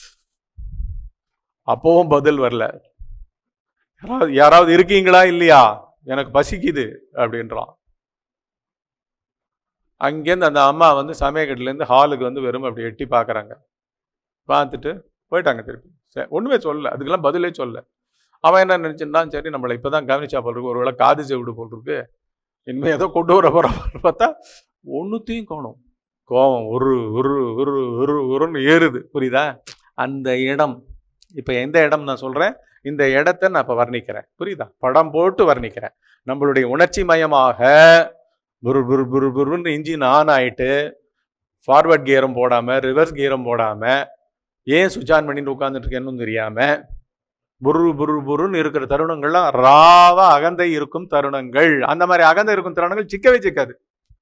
அப்பவும் பதில் வரல யாராவது யாராவது இருக்கீங்களா இல்லையா எனக்கு பசிக்குது அப்படின்றான் அங்கேருந்து அந்த அம்மா வந்து சமயக்கட்டுலேருந்து ஹாலுக்கு வந்து வெறும் அப்படி எட்டி பார்க்குறாங்க பார்த்துட்டு போயிட்டாங்க திருப்பி சரி ஒன்றுமே சொல்லல அதுக்கெல்லாம் பதிலே சொல்லல அவன் என்ன நினச்சிருந்தான் சரி நம்மளை இப்போ தான் கவனிச்சா போல் இருக்கு ஒருவேளை காது செவிடு போல் இருக்கு இனிமேல் ஏதோ கொண்டு வர போகிற பார்த்தா ஒன்றுத்தையும் காணும் கோவம் ஒரு ஒரு ஒரு ஒரு ஒருன்னு ஏறுது புரியுதா அந்த இடம் இப்போ எந்த இடம் நான் சொல்கிறேன் இந்த இடத்த நான் இப்போ வர்ணிக்கிறேன் புரியுதா படம் போட்டு வர்ணிக்கிறேன் நம்மளுடைய உணர்ச்சி மயமாக புரு புரு புரு புருன்னு இன்ஜின் ஆன் ஆயிட்டு ஃபார்வர்ட் கியரும் போடாம ரிவர்ஸ் கியரும் போடாம ஏன் சுவிட்ச் ஆன் பண்ணிட்டு உட்காந்துட்டு இருக்கேன்னு தெரியாம புரு புரு புருன்னு இருக்கிற தருணங்கள்லாம் ராவா அகந்தை இருக்கும் தருணங்கள் அந்த மாதிரி அகந்தை இருக்கும் தருணங்கள் சிக்கவே சிக்காது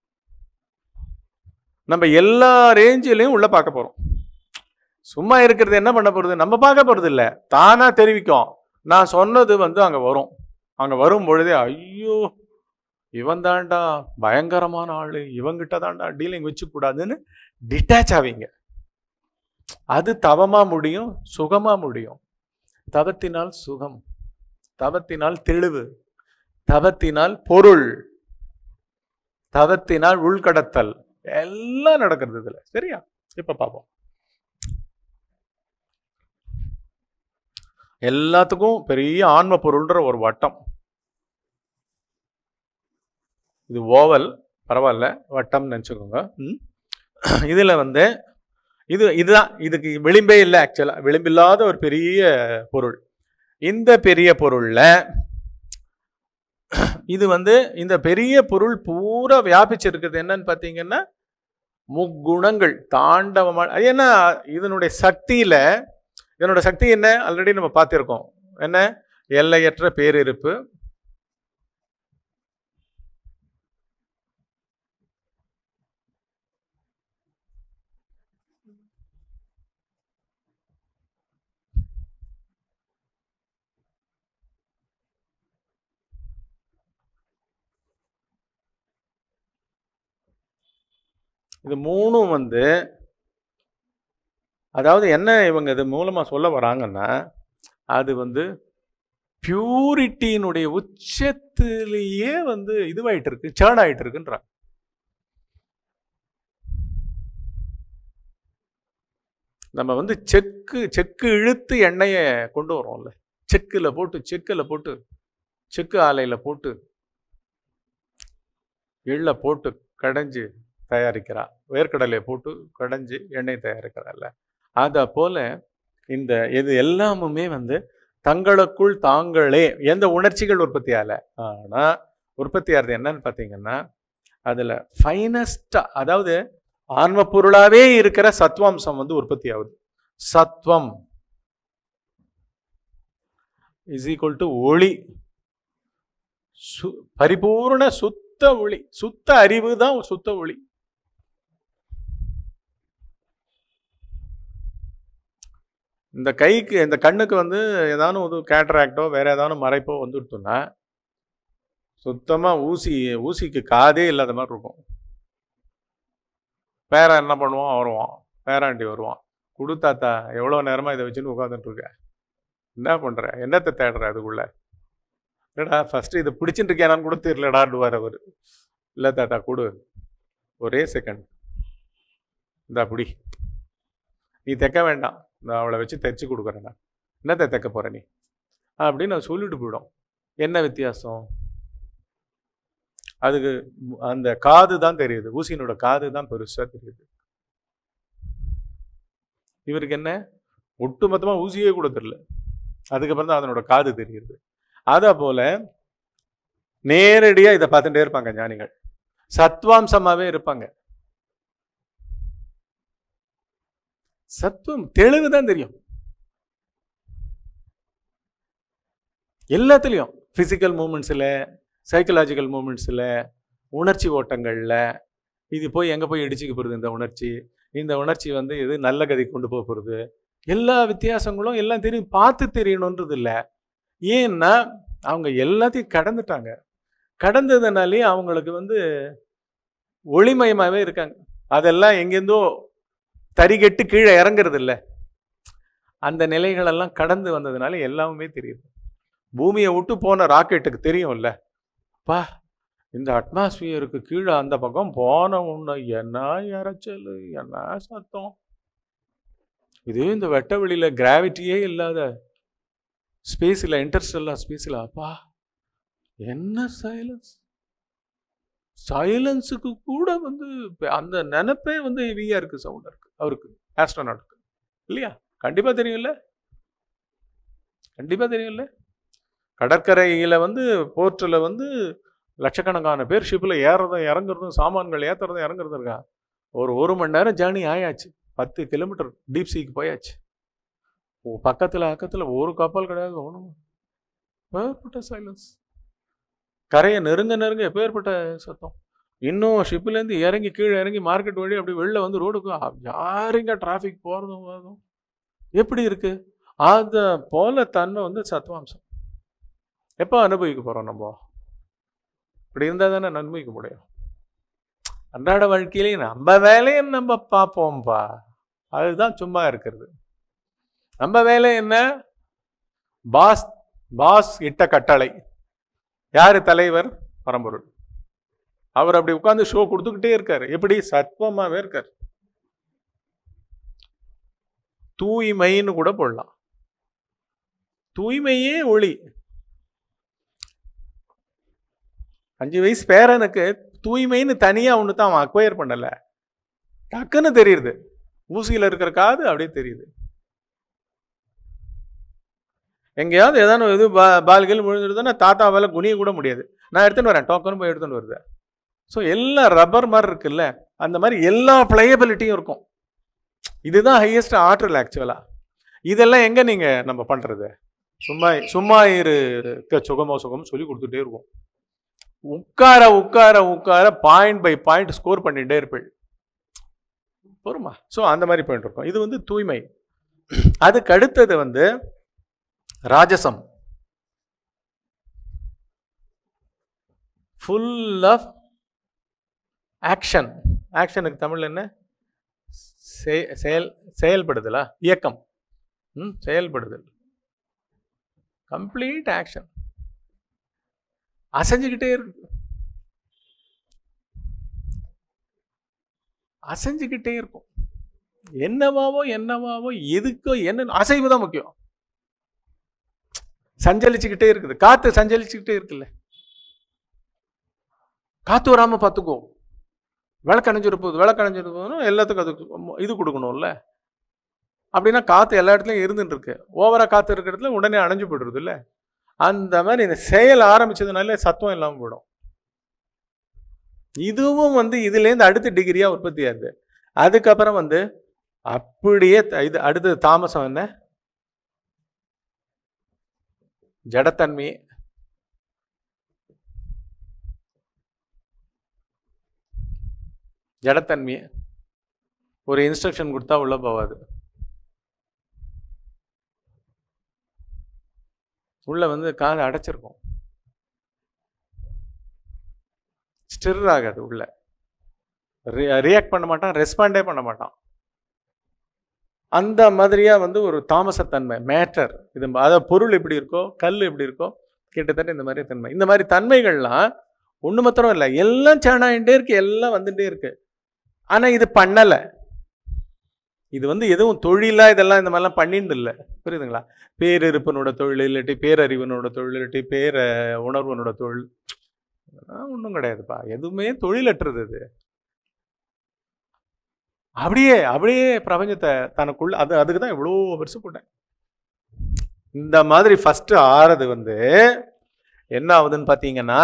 நம்ம எல்லா ரேஞ்சிலையும் உள்ள பார்க்க போறோம் சும்மா இருக்கிறது என்ன பண்ண போறது நம்ம பார்க்க போறது இல்ல தானா தெரிவிக்கும் நான் சொன்னது வந்து அங்க வரும் அங்க வரும் பொழுதே ஐயோ இவன் தான்டா பயங்கரமான ஆளு இவங்கிட்ட தான்டா டீலிங் வச்சு கூடாதுன்னு டிட்டாச் ஆவீங்க அது தவமா முடியும் சுகமா முடியும் தவத்தினால் சுகம் தவத்தினால் தெளிவு தவத்தினால் பொருள் தவத்தினால் உள்கடத்தல் எல்லாம் நடக்கிறது இதுல சரியா இப்ப பார்ப்போம் எல்லாத்துக்கும் பெரிய ஆன்ம பொருள்ன்ற ஒரு வட்டம் இது ஓவல் பரவாயில்ல வட்டம் நினச்சிக்கோங்க ம். இதுல வந்து இது இதுதான் இதுக்கு விளிம்பே இல்லை ஆக்சுவலா விளிம்பில்லாத ஒரு பெரிய பொருள் இந்த பெரிய பொருள்ல இது வந்து இந்த பெரிய பொருள் பூரா வியாபிச்சிருக்குது என்னன்னு பார்த்தீங்கன்னா முக்குணங்கள் தாண்டவமா அது என்ன இதனுடைய சக்தியில இதனோட சக்தி என்ன ஆல்ரெடி நம்ம பார்த்திருக்கோம் என்ன எல்லையற்ற பேரிருப்பு இது மூணும் வந்து அதாவது என்ன இவங்க இது மூலமா சொல்ல வராங்கன்னா அது வந்து பியூரிட்டியினுடைய உச்சத்திலேயே வந்து இதுவாயிட்டு இருக்கு சேர்ன் ஆயிட்டு இருக்குன்றாங்க நம்ம வந்து செக்கு செக்கு இழுத்து எண்ணெயை கொண்டு வரோம்ல செக்கில் போட்டு செக்கில் போட்டு செக்கு ஆலையில் போட்டு எள்ளை போட்டு கடைஞ்சு தயாரிக்கிறா வேர்க்கடலையை போட்டு கடைஞ்சு எண்ணெய் தயாரிக்கிறாள்ல அதை போல இந்த இது எல்லாமுமே வந்து தங்களுக்குள் தாங்களே எந்த உணர்ச்சிகள் உற்பத்தி ஆகல ஆனால் உற்பத்தி ஆகிறது என்னன்னு பார்த்தீங்கன்னா அதில் ஃபைனஸ்டாக அதாவது ஆன்ம பொருளாவே இருக்கிற சத்வாம்சம் வந்து உற்பத்தி ஆகுது சத்வம் இஸ் ஈக்குவல் டு ஒளி சு பரிபூர்ண சுத்த ஒளி சுத்த அறிவு தான் சுத்த ஒளி இந்த கைக்கு இந்த கண்ணுக்கு வந்து ஏதானும் ஒரு கேட்ராக்டோ வேற ஏதானும் மறைப்போ வந்துடுத்துன்னா சுத்தமாக ஊசி ஊசிக்கு காதே இல்லாத மாதிரி இருக்கும் பேரன் என்ன பண்ணுவான் வருவான் பேராண்டி வருவான் கொடுத்தாத்தா எவ்வளோ நேரமாக இதை வச்சுன்னு உட்காந்துட்டு இருக்க என்ன பண்ணுற என்னத்தை தேடுற அதுக்குள்ள இல்லைடா ஃபஸ்ட்டு இதை பிடிச்சிட்டு இருக்கேனான்னு கூட தெரியலடாடுவார் அவர் இல்லை தாத்தா கொடு ஒரே செகண்ட் இந்தா பிடி நீ தைக்க வேண்டாம் நான் அவளை வச்சு தைச்சு கொடுக்குறேன் நான் என்னத்தை தைக்க போகிற நீ அப்படின்னு நான் சொல்லிட்டு போயிடும் என்ன வித்தியாசம் அதுக்கு அந்த காது தான் தெரியுது ஊசியினோட காது தான் பெருசாக தெரியுது இவருக்கு என்ன ஒட்டுமொத்தமாக ஊசியே கூட தெரியல அதுக்கப்புறம் தான் அதனோட காது தெரியுது அதை போல நேரடியாக இதை பார்த்துட்டே இருப்பாங்க ஞானிகள் சத்வாம்சமாகவே இருப்பாங்க சத்துவம் தெளிவு தான் தெரியும் எல்லாத்துலேயும் ஃபிசிக்கல் மூமெண்ட்ஸில் சைக்கலாஜிக்கல் மூமெண்ட்ஸில் உணர்ச்சி ஓட்டங்களில் இது போய் எங்கே போய் இடிச்சுக்க போகிறது இந்த உணர்ச்சி இந்த உணர்ச்சி வந்து எது நல்ல கதை கொண்டு போக போகிறது எல்லா வித்தியாசங்களும் எல்லாம் தெரியும் பார்த்து தெரியணுன்றது இல்லை ஏன்னா அவங்க எல்லாத்தையும் கடந்துட்டாங்க கடந்ததுனாலே அவங்களுக்கு வந்து ஒளிமயமாகவே இருக்காங்க அதெல்லாம் எங்கேருந்தோ தறிகெட்டு கீழே இறங்குறது இல்லை அந்த நிலைகளெல்லாம் கடந்து வந்ததுனால எல்லாமே தெரியுது பூமியை விட்டு போன ராக்கெட்டுக்கு தெரியும்ல பா இந்த அட்மாஸ்பியருக்கு கீழே அந்த பக்கம் போன உன்னை என்ன இறைச்சல் என்ன சத்தம் இதே இந்த வெட்ட வெளியில் கிராவிட்டியே இல்லாத ஸ்பேஸில் இன்டர்ஸ்டெல்லாம் ஸ்பேஸில் அப்பா என்ன சைலன்ஸ் சைலன்ஸுக்கு கூட வந்து அந்த நினப்பே வந்து ஹெவியாக இருக்குது சவுண்டாக இருக்குது அவருக்கு ஆஸ்ட்ரோனாட்டுக்கு இல்லையா கண்டிப்பாக தெரியும்ல கண்டிப்பாக தெரியும்ல கடற்கரையில் வந்து போர்ட்டில் வந்து லட்சக்கணக்கான பேர் ஷிப்பில் ஏறுறதும் இறங்குறதும் சாமான்கள் ஏற்றுறதும் இறங்குறதும் இருக்கா ஒரு ஒரு மணி நேரம் ஜேர்னி ஆயாச்சு பத்து கிலோமீட்டர் டீப் சீக்கு போயாச்சு பக்கத்தில் அக்கத்தில் ஒரு கப்பல் கிடையாது ஒன்றும் எப்பேற்பட்ட சைலன்ஸ் கரையை நெருங்க நெருங்க எப்பேற்பட்ட சத்தம் இன்னும் ஷிப்லேருந்து இறங்கி கீழே இறங்கி மார்க்கெட் வழி அப்படி வெளில வந்து ரோடுக்கு யாருங்க டிராஃபிக் போகிறதும் வரதும் எப்படி இருக்கு அதை போல தன்மை வந்து சத்வாம்சம் எப்போ அனுபவிக்க போகிறோம் நம்ம இப்படி இருந்தால் தானே அனுபவிக்க முடியும் அன்றாட வாழ்க்கையிலேயே நம்ம வேலையை நம்ம பார்ப்போம்ப்பா அதுதான் சும்மா இருக்கிறது நம்ம வேலை என்ன பாஸ் பாஸ் இட்ட கட்டளை யாரு தலைவர் பரம்பொருள் அவர் அப்படி உட்கார்ந்து ஷோ கொடுத்துக்கிட்டே இருக்காரு எப்படி சத்வமாவே இருக்காரு தூய்மைன்னு கூட போடலாம் தூய்மையே ஒளி அஞ்சு வயசு பேரனுக்கு தூய்மைன்னு தனியா ஒன்று தான் அவன் அக்வயர் பண்ணல டக்குன்னு தெரியுது ஊசியில் இருக்கிற காது அப்படியே தெரியுது எங்கேயாவது ஏதாவது இது பா பால்கள் விழுந்துருதுன்னா தாத்தாவால் குனிய கூட முடியாது நான் எடுத்துன்னு வரேன் டோக்கன் போய் எடுத்துன்னு வருது ஸோ எல்லாம் ரப்பர் மாதிரி இருக்குல்ல அந்த மாதிரி எல்லா பிளேயபிலிட்டியும் இருக்கும் இதுதான் ஹையஸ்ட் ஆற்றல் ஆக்சுவலாக இதெல்லாம் எங்கே நீங்கள் நம்ம பண்ணுறது சும்மா சும்மா இருக்க சுகமோ சுகம் சொல்லி கொடுத்துட்டே இருக்கும் உட்கார உட்கார உட்கார பாயிண்ட் பை பாயிண்ட் ஸ்கோர் பண்ணிட்டே இருப்பேள் போருமா ஸோ அந்த மாதிரி போயிட்டு இருக்கோம் இது வந்து தூய்மை அதுக்கு அடுத்தது வந்து ராஜசம் ஃபுல் ஆஃப் ஆக்ஷன் ஆக்ஷனுக்கு தமிழ் என்ன செய- செயல் செயல்படுதலா இயக்கம் ம் செயல்படுதல் கம்ப்ளீட் ஆக்ஷன் அசைஞ்சுக்கிட்டே இருக்கு அசைஞ்சுக்கிட்டே இருக்கும் என்னவாவோ என்னவாவோ எதுக்கோ என்ன அசைவு தான் முக்கியம் சஞ்சலிச்சுக்கிட்டே இருக்குது காத்து சஞ்சலிச்சுக்கிட்டே இருக்குல்ல காத்து வராம பார்த்துக்கோ விளக்கு அணைஞ்சிரு போகுது விளக்கு அணைஞ்சிரு போகுதுன்னா எல்லாத்துக்கும் அதுக்கு இது கொடுக்கணும்ல அப்படின்னா காத்து எல்லா இடத்துலையும் இருந்துட்டு இருக்கு ஓவரா காத்து இருக்கிற இடத்துல உடனே அணைஞ்சு போயிடுறது இல்ல அந்த மாதிரி இந்த செயல் ஆரம்பிச்சதுனால சத்தம் இல்லாமல் போயிடும் இதுவும் வந்து இதுலேருந்து அடுத்த டிகிரியா உற்பத்தி ஆகுது அதுக்கப்புறம் வந்து அப்படியே த- இது அடுத்தது தாமசம் என்ன ஜடத்தன்மை ஜடத்தன்மை ஒரு இன்ஸ்ட்ரக்ஷன் கொடுத்தா உள்ள போகாது உள்ள வந்து காது அடைச்சிருக்கும் ஸ்டிர் ஆகாது உள்ள ரியாக்ட் பண்ண மாட்டான் ரெஸ்பாண்டே பண்ண மாட்டான் அந்த மாதிரியா வந்து ஒரு தாமசத்தன்மை மேட்டர் இது அதாவது பொருள் எப்படி இருக்கோ கல் எப்படி இருக்கோ கிட்டத்தட்ட இந்த மாதிரி தன்மை இந்த மாதிரி தன்மைகள்லாம் ஒன்று மாத்திரம் இல்லை எல்லாம் சேனாயிட்டே இருக்கு எல்லாம் வந்துட்டே இருக்கு ஆனால் இது பண்ணலை இது வந்து எதுவும் தொழிலா இதெல்லாம் இந்த மாதிரிலாம் பண்ணிட்டு இல்லை புரியுதுங்களா பேரிருப்பனோட தொழில் இல்லாட்டி பேரறிவனோட தொழில் இல்லாட்டி பேர உணர்வனோட தொழில் ஒன்றும் கிடையாதுப்பா எதுவுமே தொழிலற்றது இது அப்படியே அப்படியே பிரபஞ்சத்தை தனக்குள்ள அது அதுக்கு தான் இவ்வளோ பெருசு போட்டேன் இந்த மாதிரி ஃபர்ஸ்ட் ஆறது வந்து என்ன ஆகுதுன்னு பார்த்தீங்கன்னா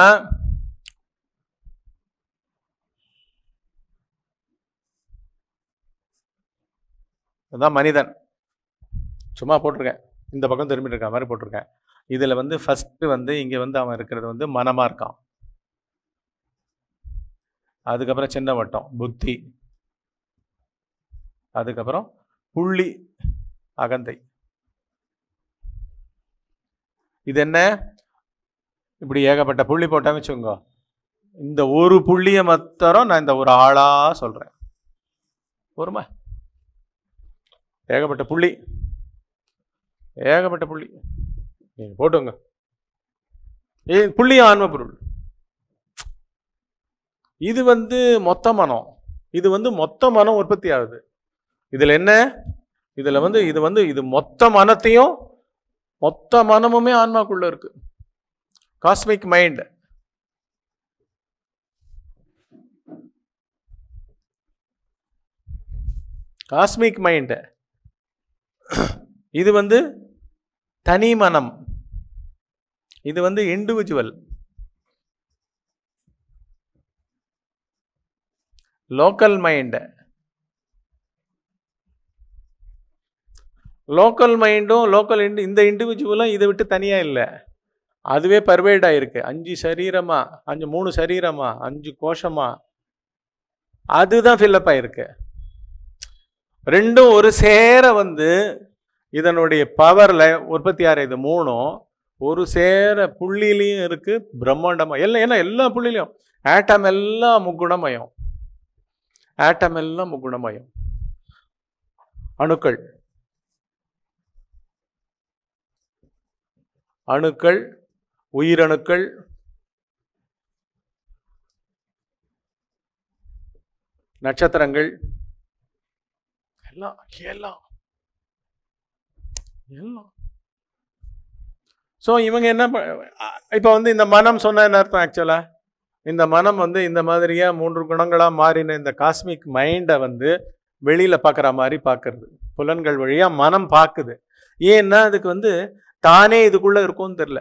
அதுதான் மனிதன் சும்மா போட்டிருக்கேன் இந்த பக்கம் திரும்பிட்டு இருக்க மாதிரி போட்டிருக்கேன் இதில் வந்து ஃபஸ்ட்டு வந்து இங்கே வந்து அவன் இருக்கிறது வந்து மனமாக இருக்கான் அதுக்கப்புறம் சின்ன வட்டம் புத்தி அதுக்கப்புறம் புள்ளி அகந்தை இது என்ன இப்படி ஏகப்பட்ட புள்ளி போட்டான்னு வச்சுக்கோங்க இந்த ஒரு புள்ளியை மாத்திரம் நான் இந்த ஒரு ஆளா சொல்றேன் ஒருமா ஏகப்பட்ட புள்ளி ஏகப்பட்ட புள்ளி நீங்க போட்டுங்க ஏ புள்ளி ஆன்ம பொருள் இது வந்து மொத்த மனம் இது வந்து மொத்த மனம் உற்பத்தி ஆகுது இதுல என்ன இதுல வந்து இது வந்து இது மொத்த மனத்தையும் மொத்த மனமுமே ஆன்மாக்குள்ள இருக்கு காஸ்மிக் மைண்ட் காஸ்மிக் மைண்ட் இது வந்து தனி மனம் இது வந்து இண்டிவிஜுவல் லோக்கல் மைண்ட் லோக்கல் மைண்டும் லோக்கல் இண்டு இந்த இண்டிவிஜுவலும் இதை விட்டு தனியாக இல்லை அதுவே பர்வேட் ஆயிருக்கு அஞ்சு சரீரமா அஞ்சு மூணு சரீரமா அஞ்சு கோஷமா அதுதான் ஃபில்லப் ஆயிருக்கு ரெண்டும் ஒரு சேர வந்து இதனுடைய பவரில் உற்பத்தி ஆகிற இது மூணும் ஒரு சேர புள்ளிலையும் இருக்கு பிரம்மாண்டமா எல்லாம் ஏன்னா எல்லா புள்ளிலையும் ஆட்டம் எல்லாம் முக்குணமயம் ஆட்டம் எல்லாம் முக்குணமயம் அணுக்கள் அணுக்கள் உயிரணுக்கள் நட்சத்திரங்கள் எல்லாம் எல்லாம் எல்லாம் ஸோ இவங்க என்ன இப்போ வந்து இந்த மனம் சொன்ன என்ன அர்த்தம் ஆக்சுவலா இந்த மனம் வந்து இந்த மாதிரியா மூன்று குணங்களாக மாறின இந்த காஸ்மிக் மைண்டை வந்து வெளியில பார்க்குற மாதிரி பார்க்கறது புலன்கள் வழியா மனம் பார்க்குது ஏன்னா அதுக்கு வந்து தானே இதுக்குள்ள இருக்கும்னு தெரியல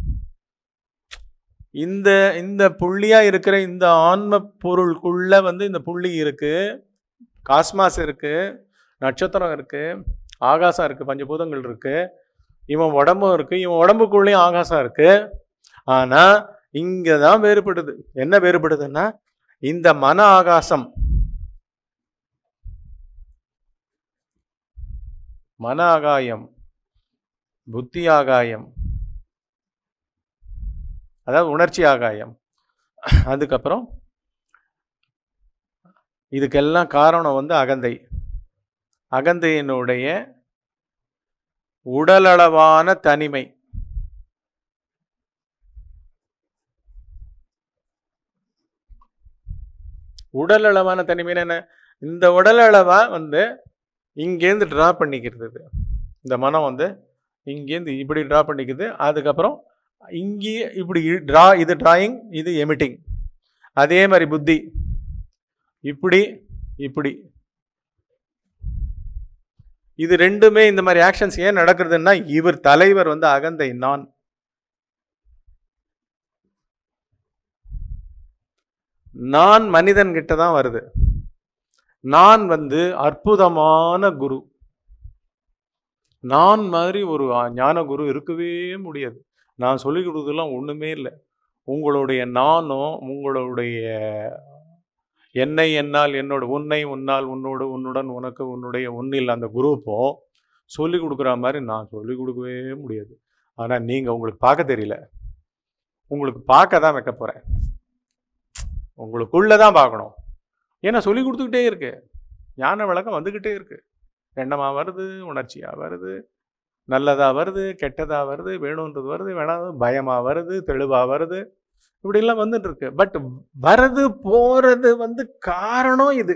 இந்த இந்த புள்ளியா இருக்கிற இந்த ஆன்ம பொருளுக்குள்ள வந்து இந்த புள்ளி இருக்கு காஸ்மாஸ் இருக்கு நட்சத்திரம் இருக்கு ஆகாசம் இருக்கு பஞ்சபூதங்கள் இருக்கு இவன் உடம்பும் இருக்கு இவன் உடம்புக்குள்ளேயும் ஆகாசம் இருக்கு ஆனா இங்க தான் வேறுபடுது என்ன வேறுபடுதுன்னா இந்த மன ஆகாசம் மன ஆகாயம் புத்தி ஆகாயம் அதாவது உணர்ச்சி ஆகாயம் அதுக்கப்புறம் இதுக்கெல்லாம் காரணம் வந்து அகந்தை அகந்தையினுடைய உடலளவான தனிமை உடல் அளவான தனிமைன்னு என்ன இந்த உடல் அளவா வந்து இங்கேருந்து ட்ரா பண்ணிக்கிறது இது. இந்த மனம் வந்து இங்கேருந்து இப்படி ட்ரா பண்ணிக்குது அதுக்கப்புறம் இங்கேயே இப்படி ட்ரா இது டிராயிங் இது எமிட்டிங் அதே மாதிரி புத்தி இப்படி இப்படி இது ரெண்டுமே இந்த மாதிரி ஆக்ஷன்ஸ் ஏன் நடக்கிறதுன்னா இவர் தலைவர் வந்து அகந்தை நான் நான் மனிதன் கிட்ட தான் வருது நான் வந்து அற்புதமான குரு நான் மாதிரி ஒரு ஆ- ஞான குரு இருக்கவே முடியாது நான் சொல்லிக் கொடுத்ததெல்லாம் ஒண்ணுமே இல்லை உங்களுடைய நானும் உங்களுடைய என்னை என்னால் என்னோட உன்னை உன்னால் உன்னோடு உன்னுடன் உனக்கு உன்னுடைய உன்னில் அந்த குரூப்பும் சொல்லிக் கொடுக்குற மாதிரி நான் சொல்லிக் கொடுக்கவே முடியாது ஆனால் நீங்கள் உங்களுக்கு பார்க்க தெரியல உங்களுக்கு பார்க்க தான் வைக்க போகிறேன் உங்களுக்குள்ளே தான் பார்க்கணும் ஏன்னா சொல்லி கொடுத்துக்கிட்டே இருக்கு ஞான விளக்கம் வந்துக்கிட்டே இருக்கு எண்ணமாக வருது உணர்ச்சியாக வருது நல்லதாக வருது கெட்டதாக வருது வேணுன்றது வருது வேணாது பயமாக வருது தெளிவாக வருது இப்படிலாம் வந்துட்டு இருக்கு பட் வரது போறது வந்து காரணம் இது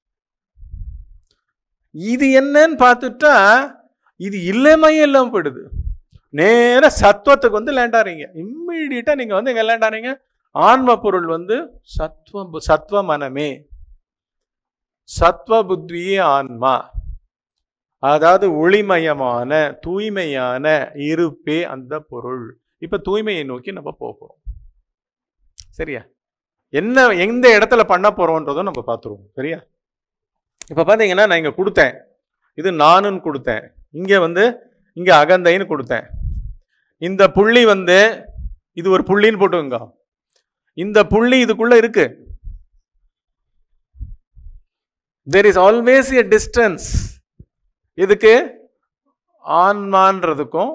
இது என்னன்னு பார்த்துட்டா இது இல்லமையே இல்லாமல் போயிடுது நேர சத்துவத்துக்கு வந்து லேண்ட் ஆறீங்க இம்மீடியட்டா நீங்க வந்து எங்க லேண்ட் ஆறீங்க ஆன்ம பொருள் வந்து சத்வம் சத்வ மனமே சத்வ புத்தியே ஆன்மா அதாவது ஒளிமயமான தூய்மையான இருப்பே அந்த பொருள் இப்ப தூய்மையை நோக்கி நம்ம போகிறோம் சரியா என்ன எந்த இடத்துல பண்ண போறோன்றதும் நம்ம பார்த்துருவோம் சரியா இப்ப பாத்தீங்கன்னா நான் இங்க கொடுத்தேன் இது நானுன்னு கொடுத்தேன் இங்க வந்து இங்க அகந்தைன்னு கொடுத்தேன் இந்த புள்ளி வந்து இது ஒரு புள்ளின்னு போட்டுங்க இந்த புள்ளி இதுக்குள்ள இருக்கு there is always a distance இதுக்கு ஆன்மான்றதுக்கும்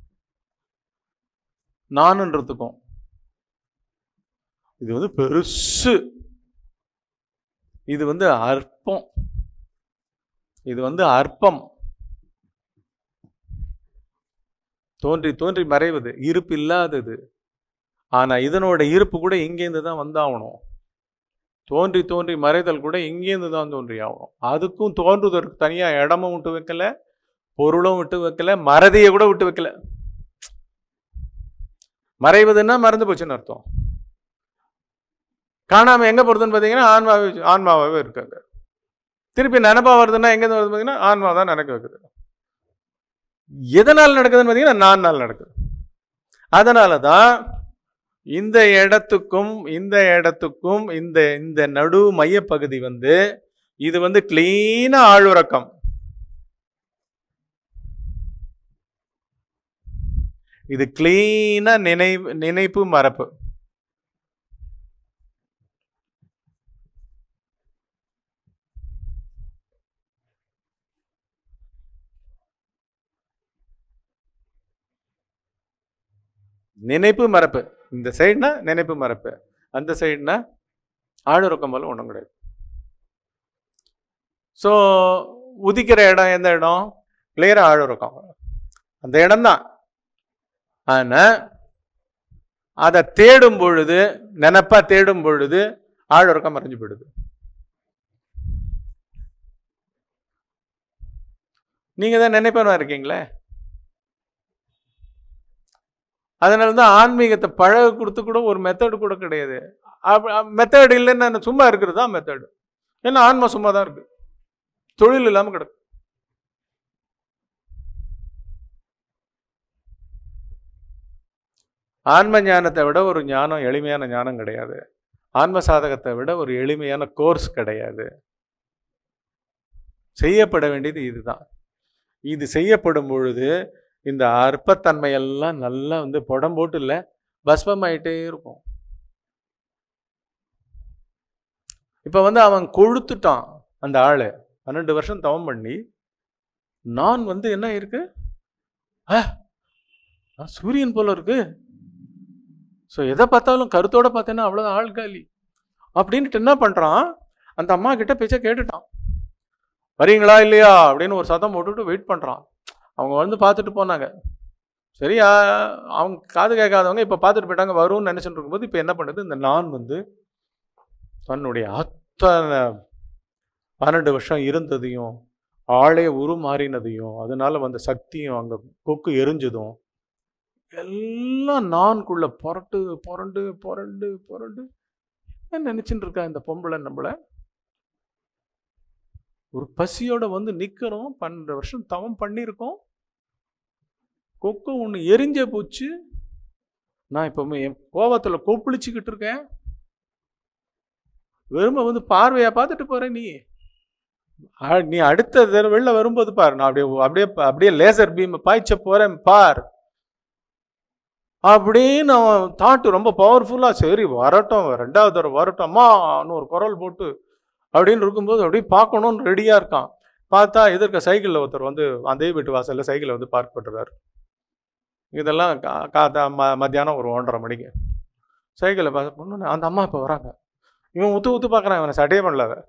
நானுன்றதுக்கும் இது வந்து பெருசு இது வந்து அற்பம் இது வந்து அற்பம் தோன்றி தோன்றி மறைவது இருப்பு இல்லாதது ஆனா இதனோட இருப்பு கூட இங்கேருந்து தான் வந்தாகணும் தோன்றி தோன்றி மறைதல் கூட இங்கேருந்து தான் தோன்றி ஆகணும் அதுக்கும் தோன்றுவதற்கு தனியா இடமும் விட்டு வைக்கல பொருளும் விட்டு வைக்கல மறதியை கூட விட்டு வைக்கல மறைவதுன்னா மறந்து போச்சுன்னு அர்த்தம் காணாம எங்க போறதுன்னு பார்த்தீங்கன்னா ஆன்மாவே ஆன்மாவாகவே இருக்காங்க திருப்பி நினப்பா வருதுன்னா எங்க வருது பார்த்தீங்கன்னா ஆன்மா தான் நினைக்க வைக்குது எதனால் நடக்குதுன்னு பார்த்தீங்கன்னா நான் நாள் நடக்குது அதனால தான் இந்த இடத்துக்கும் இந்த இடத்துக்கும் இந்த இந்த நடு மையப்பகுதி வந்து இது வந்து கிளீனா ஆளுறக்கம் இது கிளீனா நினைவு நினைப்பு மறப்பு நினைப்பு மறப்பு இந்த சைடுனா நினைப்பு மறப்பு அந்த சைடுனா ஆளுறக்கம் போல ஒன்றும் கிடையாது ஸோ உதிக்கிற இடம் எந்த இடம் கிளியராக ஆளுறக்கம் அந்த இடம்தான் ஆனா அதை தேடும் பொழுது நினப்பா தேடும் பொழுது ஆழொருக்கம் மறைஞ்சு போயிடுது நீங்க தான் நினைப்பவனா இருக்கீங்களே அதனால தான் ஆன்மீகத்தை பழக கொடுத்து கூட ஒரு மெத்தடு கூட கிடையாது மெத்தடு இல்லைன்னு நான் சும்மா இருக்கிறது தான் மெத்தடு ஏன்னா ஆன்மா சும்மா தான் இருக்கு தொழில் இல்லாமல் கிடக்கு ஆன்ம ஞானத்தை விட ஒரு ஞானம் எளிமையான ஞானம் கிடையாது ஆன்ம சாதகத்தை விட ஒரு எளிமையான கோர்ஸ் கிடையாது செய்யப்பட வேண்டியது இதுதான் இது செய்யப்படும் பொழுது இந்த அற்பத்தன்மை எல்லாம் நல்லா வந்து புடம் போட்டு இல்லை பஸ்பமாயிட்டே இருக்கும் இப்போ வந்து அவன் கொழுத்துட்டான் அந்த ஆளு பன்னெண்டு வருஷம் தவம் பண்ணி நான் வந்து என்ன இருக்கு ஆ, நான் சூரியன் போல இருக்கு ஸோ எதை பார்த்தாலும் கருத்தோட பார்த்தேன்னா அவ்வளோ ஆள் காலி அப்படின்ட்டு என்ன பண்ணுறான் அந்த அம்மா கிட்ட பேச்ச கேட்டுட்டான் வரீங்களா இல்லையா அப்படின்னு ஒரு சத்தம் போட்டுட்டு வெயிட் பண்ணுறான் அவங்க வந்து பார்த்துட்டு போனாங்க சரியா அவங்க காது கேட்காதவங்க இப்போ பார்த்துட்டு போயிட்டாங்க வரும்னு நினச்சிட்டு இருக்கும்போது இப்போ என்ன பண்ணுது இந்த நான் வந்து தன்னுடைய அத்தனை பன்னெண்டு வருஷம் இருந்ததையும் ஆளே உருமாறினதையும் அதனால வந்த சக்தியும் அங்கே கொக்கு எரிஞ்சதும் எல்லாம் நான்குள்ள புரட்டு புரண்டு புரண்டு புரண்டு என்ன நினைச்சுட்டு இருக்கா இந்த பொம்பளை நம்மள ஒரு பசியோட வந்து நிக்கிறோம் பன்னெண்டு வருஷம் தவம் பண்ணியிருக்கோம் கொக்கு ஒன்று எரிஞ்ச போச்சு நான் இப்போ என் கோவத்தில் கொப்பளிச்சுக்கிட்டு இருக்கேன் வெறும வந்து பார்வையா பார்த்துட்டு போற நீ அ- நீ அடுத்த தடவை வெளில வரும்போது பாரு நான் அப்படியே அப்படியே அப்படியே லேசர் பீம் பாய்ச்ச போறேன் பார் அப்படின்னு அவன் தாட்டு ரொம்ப பவர்ஃபுல்லா சரி வரட்டும் ரெண்டாவது தடவை வரட்டும் அம்மான்னு ஒரு குரல் போட்டு அப்படின்னு இருக்கும்போது அப்படியே பார்க்கணும்னு ரெடியா இருக்கான் பார்த்தா எதிர்க்க சைக்கிளில் ஒருத்தர் வந்து அந்த வீட்டு வாசல்ல சைக்கிளை வந்து பார்க் பண்ணுறாரு இதெல்லாம் கா- காத்தா ம மத்தியானம் ஒரு ஒன்றரை மணிக்கு சைக்கிளை பார்க்க பொண்ணு அந்த அம்மா இப்போ வராங்க இவன் உத்து உத்து பார்க்குறான் இவனை சட்டையே பண்ணல அவ.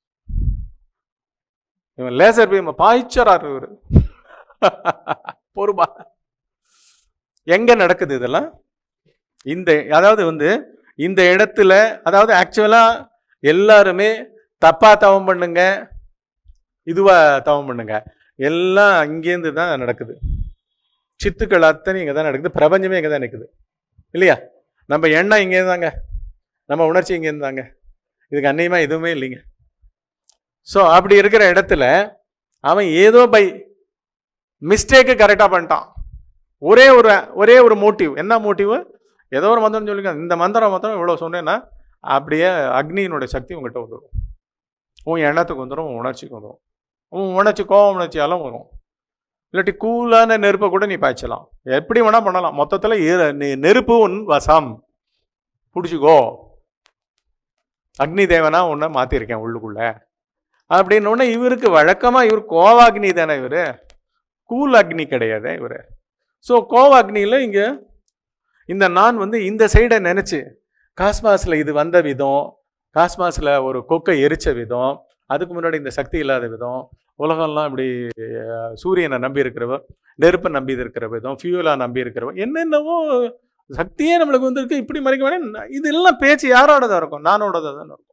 இவன் லேசர் பீம் பாய்ச்சராரு இவரு பொறுப்பா எங்க நடக்குது இதெல்லாம் இந்த அதாவது வந்து இந்த இடத்துல அதாவது ஆக்சுவலா எல்லாருமே தப்பா தவம் பண்ணுங்க இதுவா தவம் பண்ணுங்க எல்லாம் இங்கேருந்து தான் நடக்குது சித்துக்கள் அத்தனை இங்கே தான் நடக்குது பிரபஞ்சமே இங்கே தான் நிற்குது இல்லையா நம்ம எண்ணம் இங்கே தாங்க நம்ம உணர்ச்சி இங்கே இருந்தாங்க இதுக்கு அந்நியமாக எதுவுமே இல்லைங்க ஸோ அப்படி இருக்கிற இடத்துல அவன் ஏதோ பை மிஸ்டேக்கு கரெக்டாக பண்ணிட்டான் ஒரே ஒரு ஒரே ஒரு மோட்டிவ் என்ன மோட்டிவ் ஏதோ ஒரு மந்திரம் சொல்லிங்க இந்த மந்திரம் மாத்திரம் இவ்வளோ சொன்னேன்னா அப்படியே அக்னியினுடைய சக்தி உங்ககிட்ட வந்துடும் உன் எண்ணத்துக்கு வந்துடும் உன் உணர்ச்சிக்கு வந்துடும் உன் உணர்ச்சி கோவம் உணர்ச்சியாலும் வரும் இல்லாட்டி கூலான நெருப்பை கூட நீ பாய்ச்சலாம் எப்படி வேணா பண்ணலாம் மொத்தத்தில் நெருப்பு உன் வசம் பிடிச்சிக்கோ அக்னி தேவனா உன்னை மாற்றிருக்கேன் உள்ளுக்குள்ள அப்படின்னு உடனே இவருக்கு வழக்கமாக இவர் கோவாக்னி தானே இவர் கூல் அக்னி கிடையாது இவர் ஸோ கோவாக்னியில் இங்கே இந்த நான் வந்து இந்த சைடை நினச்சி காஸ்மாஸில் இது வந்த விதம் காஸ்மாஸில் ஒரு கொக்கை எரிச்ச விதம் அதுக்கு முன்னாடி இந்த சக்தி இல்லாத விதம் உலகம்லாம் இப்படி அஹ், சூரியனை நம்பி இருக்கிறவ நெருப்பை நம்பி இருக்கிற விதம் ஃபியூலாக நம்பி இருக்கிறவ என்னென்னவோ சக்தியே நம்மளுக்கு வந்திருக்கு இப்படி மறைக்க வேணாம் இதெல்லாம் பேச்சு யாரோடதா இருக்கும் நானோடதா தானே இருக்கும்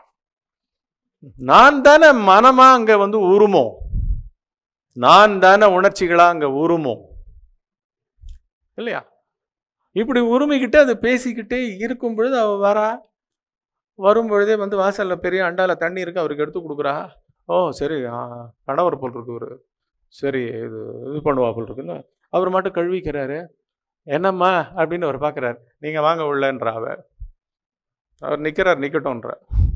நான் தானே மனமா அங்க வந்து உருமோம் நான் தானே உணர்ச்சிகளா அங்க உருமோம் இல்லையா இப்படி உரிமைக்கிட்டு அது பேசிக்கிட்டே இருக்கும் பொழுது அவ வரா வரும் பொழுதே வந்து வாசல்ல பெரிய அண்டால தண்ணி இருக்கு அவருக்கு எடுத்து கொடுக்குறா ஓ சரி ஆ, கணவர் போல் இருக்கு இவரு சரி இது இது பண்ணுவா போல் இருக்குன்னு அவர் மட்டும் கழுவிக்கிறாரு என்னம்மா அப்படின்னு அவர் பார்க்குறாரு நீங்கள் வாங்க உள்ளன்ற அவ அவர் நிற்கிறார் நிற்கட்டும்ன்ற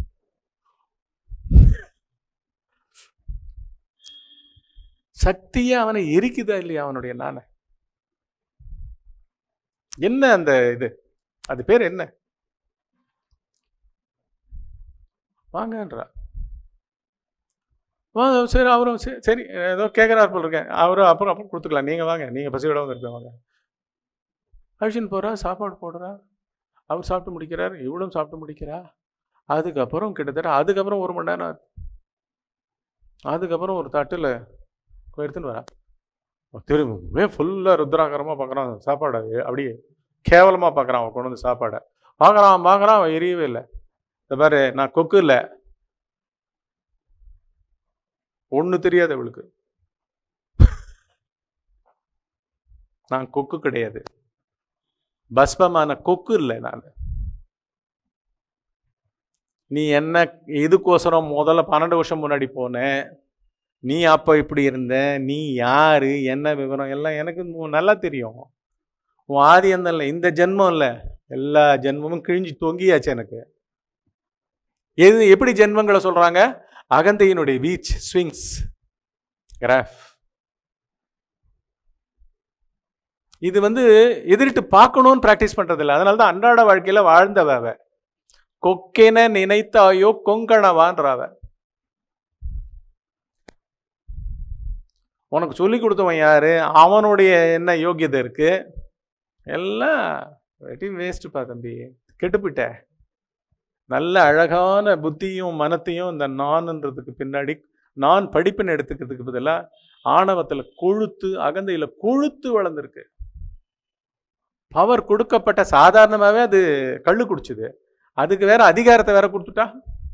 சக்தியே அவனை எரிக்குதா இல்லையா அவனுடைய நான என்ன அந்த இது அது பேர் என்ன வாங்கன்றா வாங்க சரி அவரும் சரி சரி ஏதோ கேட்குறாரு போல் இருக்கேன் அவரும் அப்புறம் அப்புறம் கொடுத்துக்கலாம் நீங்கள் வாங்க நீங்கள் பசியோட வந்துருப்பேன் வாங்க அழிச்சுன்னு போகிறா சாப்பாடு போடுறா அவர் சாப்பிட்டு முடிக்கிறார் இவளும் சாப்பிட்டு முடிக்கிறா அதுக்கப்புறம் கிட்டத்தட்ட அதுக்கப்புறம் ஒரு மணி நேரம் ஆகுது. அதுக்கப்புறம் ஒரு தட்டில் எடுத்துன்னு வரா திரும்ப ஃபுல்லாக ருத்ராகரமாக பார்க்குறான் சாப்பாடை அப்படியே கேவலமாக பார்க்குறான் அவன் கொண்டு வந்து சாப்பாடை பார்க்குறான் பார்க்குறான் அவன் எரியவே இல்லை இந்த பாரு நான் கொக்கு இல்லை ஒன்று தெரியாது அவளுக்கு நான் கொக்கு கிடையாது பஸ்பமான கொக்கு இல்லை நான் நீ என்ன இதுக்கோசரம் முதல்ல பன்னெண்டு வருஷம் முன்னாடி போனேன் நீ அப்போ இப்படி இருந்த நீ யாரு என்ன விவரம் எல்லாம் எனக்கு மு- நல்லா தெரியும் உன் ஆதி அந்த இல்லை இந்த ஜென்மம் இல்லை எல்லா ஜென்மமும் கிழிஞ்சு தொங்கியாச்சு எனக்கு எது எப்படி ஜென்மங்களை சொல்றாங்க அகந்தையினுடைய வீச் ஸ்விங்ஸ் கிராஃப் இது வந்து எதிரிட்டு பார்க்கணும்னு ப்ராக்டிஸ் பண்றது அதனால தான் அன்றாட வாழ்க்கையில வாழ்ந்தவ அவ கொக்கென நினைத்தாயோ கொங்கணவான்றவ உனக்கு சொல்லி கொடுத்தவன் யாரு அவனுடைய என்ன யோகியதை இருக்கு எல்லாம் வெட்டி வேஸ்ட்டுப்பா தம்பி கெட்டுப்பிட்ட நல்ல அழகான புத்தியும் மனத்தையும் இந்த நான்ன்றதுக்கு பின்னாடி நான் படிப்புன்னு எடுத்துக்கிறதுக்கு பதிலாக ஆணவத்தில் கொழுத்து அகந்தையில் கொழுத்து வளர்ந்துருக்கு பவர் கொடுக்கப்பட்ட சாதாரணமாகவே அது கள்ளு குடிச்சுது அதுக்கு வேற அதிகாரத்தை வேற கொடுத்துட்டா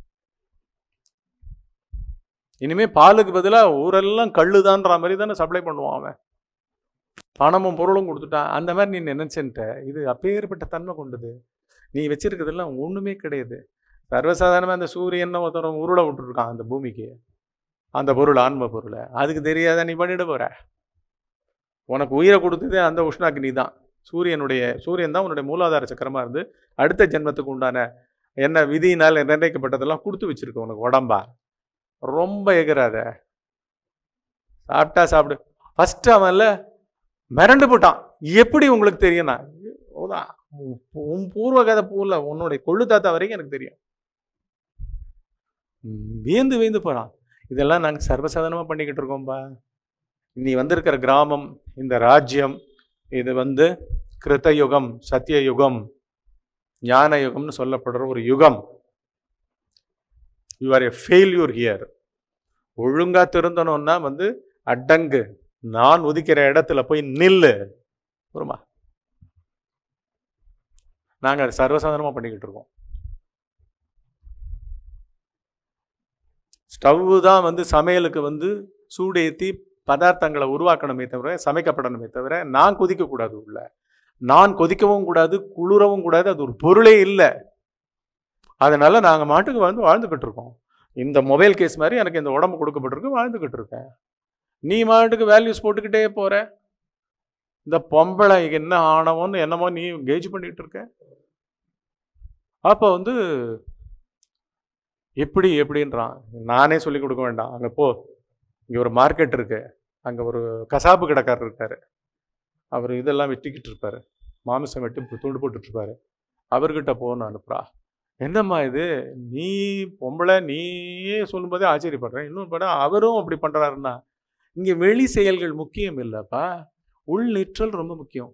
இனிமே பாலுக்கு பதிலாக ஊரெல்லாம் கள்ளுதான்ற மாதிரி தானே சப்ளை பண்ணுவான் அவன் பணமும் பொருளும் கொடுத்துட்டான் அந்த மாதிரி நீ நினைச்சுட்ட இது அப்பேற்பட்ட தன்மை கொண்டது நீ வச்சிருக்கிறதெல்லாம் ஒண்ணுமே கிடையாது சர்வசாதாரணமாக அந்த சூரியன் ஒருத்தர் உருளை விட்டுருக்கான் அந்த பூமிக்கு அந்த பொருள் ஆன்ம பொருளை அதுக்கு தெரியாத நீ பண்ணிட போற உனக்கு உயிரை கொடுத்ததே அந்த உஷ்ணாக்கினி தான் சூரியனுடைய சூரியன் தான் உன்னுடைய மூலாதார சக்கரமா இருந்து அடுத்த ஜென்மத்துக்கு உண்டான என்ன விதியினால் நிர்ணயிக்கப்பட்டதெல்லாம் கொடுத்து வச்சிருக்கு உனக்கு உடம்பா ரொம்ப எகிறாத சாப்பிட்டா சாப்பிடு ஃபர்ஸ்ட் அவன்ல மிரண்டு போட்டான் எப்படி உங்களுக்கு தெரியும்னா ஓதா உன் பூர்வ கதை பூல உன்னுடைய கொள்ளு தாத்தா வரைக்கும் எனக்கு தெரியும் ம், வியந்து வியந்து போறான் இதெல்லாம் நாங்கள் சர்வசாதாரணமாக பண்ணிக்கிட்டு இருக்கோம்பா நீ வந்திருக்கிற கிராமம் இந்த ராஜ்யம் இது வந்து கிருத்த யுகம் சத்திய யுகம் ஞான யுகம்னு சொல்லப்படுற ஒரு யுகம் you are a failure here ஒழுங்கா திருந்தணும்னா வந்து அடங்கு நான் உதிக்கிற இடத்துல போய் நில்லு ஒருமா நாங்கள் அதை சர்வசாதாரணமாக பண்ணிக்கிட்டு இருக்கோம் ஸ்டவ்வு தான் வந்து சமையலுக்கு வந்து சூடேற்றி பதார்த்தங்களை உருவாக்கணுமே தவிர சமைக்கப்படணுமே தவிர நான் கொதிக்கக்கூடாது உள்ள நான் கொதிக்கவும் கூடாது குளிரவும் கூடாது அது ஒரு பொருளே இல்லை அதனால நாங்கள் மாட்டுக்கு வந்து வாழ்ந்துக்கிட்டு இருக்கோம் இந்த மொபைல் கேஸ் மாதிரி எனக்கு இந்த உடம்பு கொடுக்கப்பட்டிருக்கு வாழ்ந்துக்கிட்டு இருக்கேன் நீ மாட்டுக்கு வேல்யூஸ் போட்டுக்கிட்டே போற இந்த பொம்பளை என்ன ஆணவம்னு என்னமோ நீ கேஜ் பண்ணிட்டு இருக்க அப்போ வந்து எப்படி எப்படின்றான் நானே சொல்லி கொடுக்க வேண்டாம் அங்கே போ இங்கே ஒரு மார்க்கெட் இருக்கு அங்கே ஒரு கசாப்பு கடைக்காரர் இருக்காரு அவர் இதெல்லாம் வெட்டிக்கிட்டு இருப்பாரு மாமிசம் வெட்டி பு- துண்டு போட்டுட்டு இருப்பாரு அவர்கிட்ட போன்னு அனுப்புறா என்னம்மா இது நீ பொம்பளை நீயே சொல்லும்போதே ஆச்சரியப்படுறேன் இன்னொரு படம் அவரும் அப்படி பண்றாருன்னா இங்கே வெளி செயல்கள் முக்கியம் இல்லைப்பா உள் நிற்றல் ரொம்ப முக்கியம்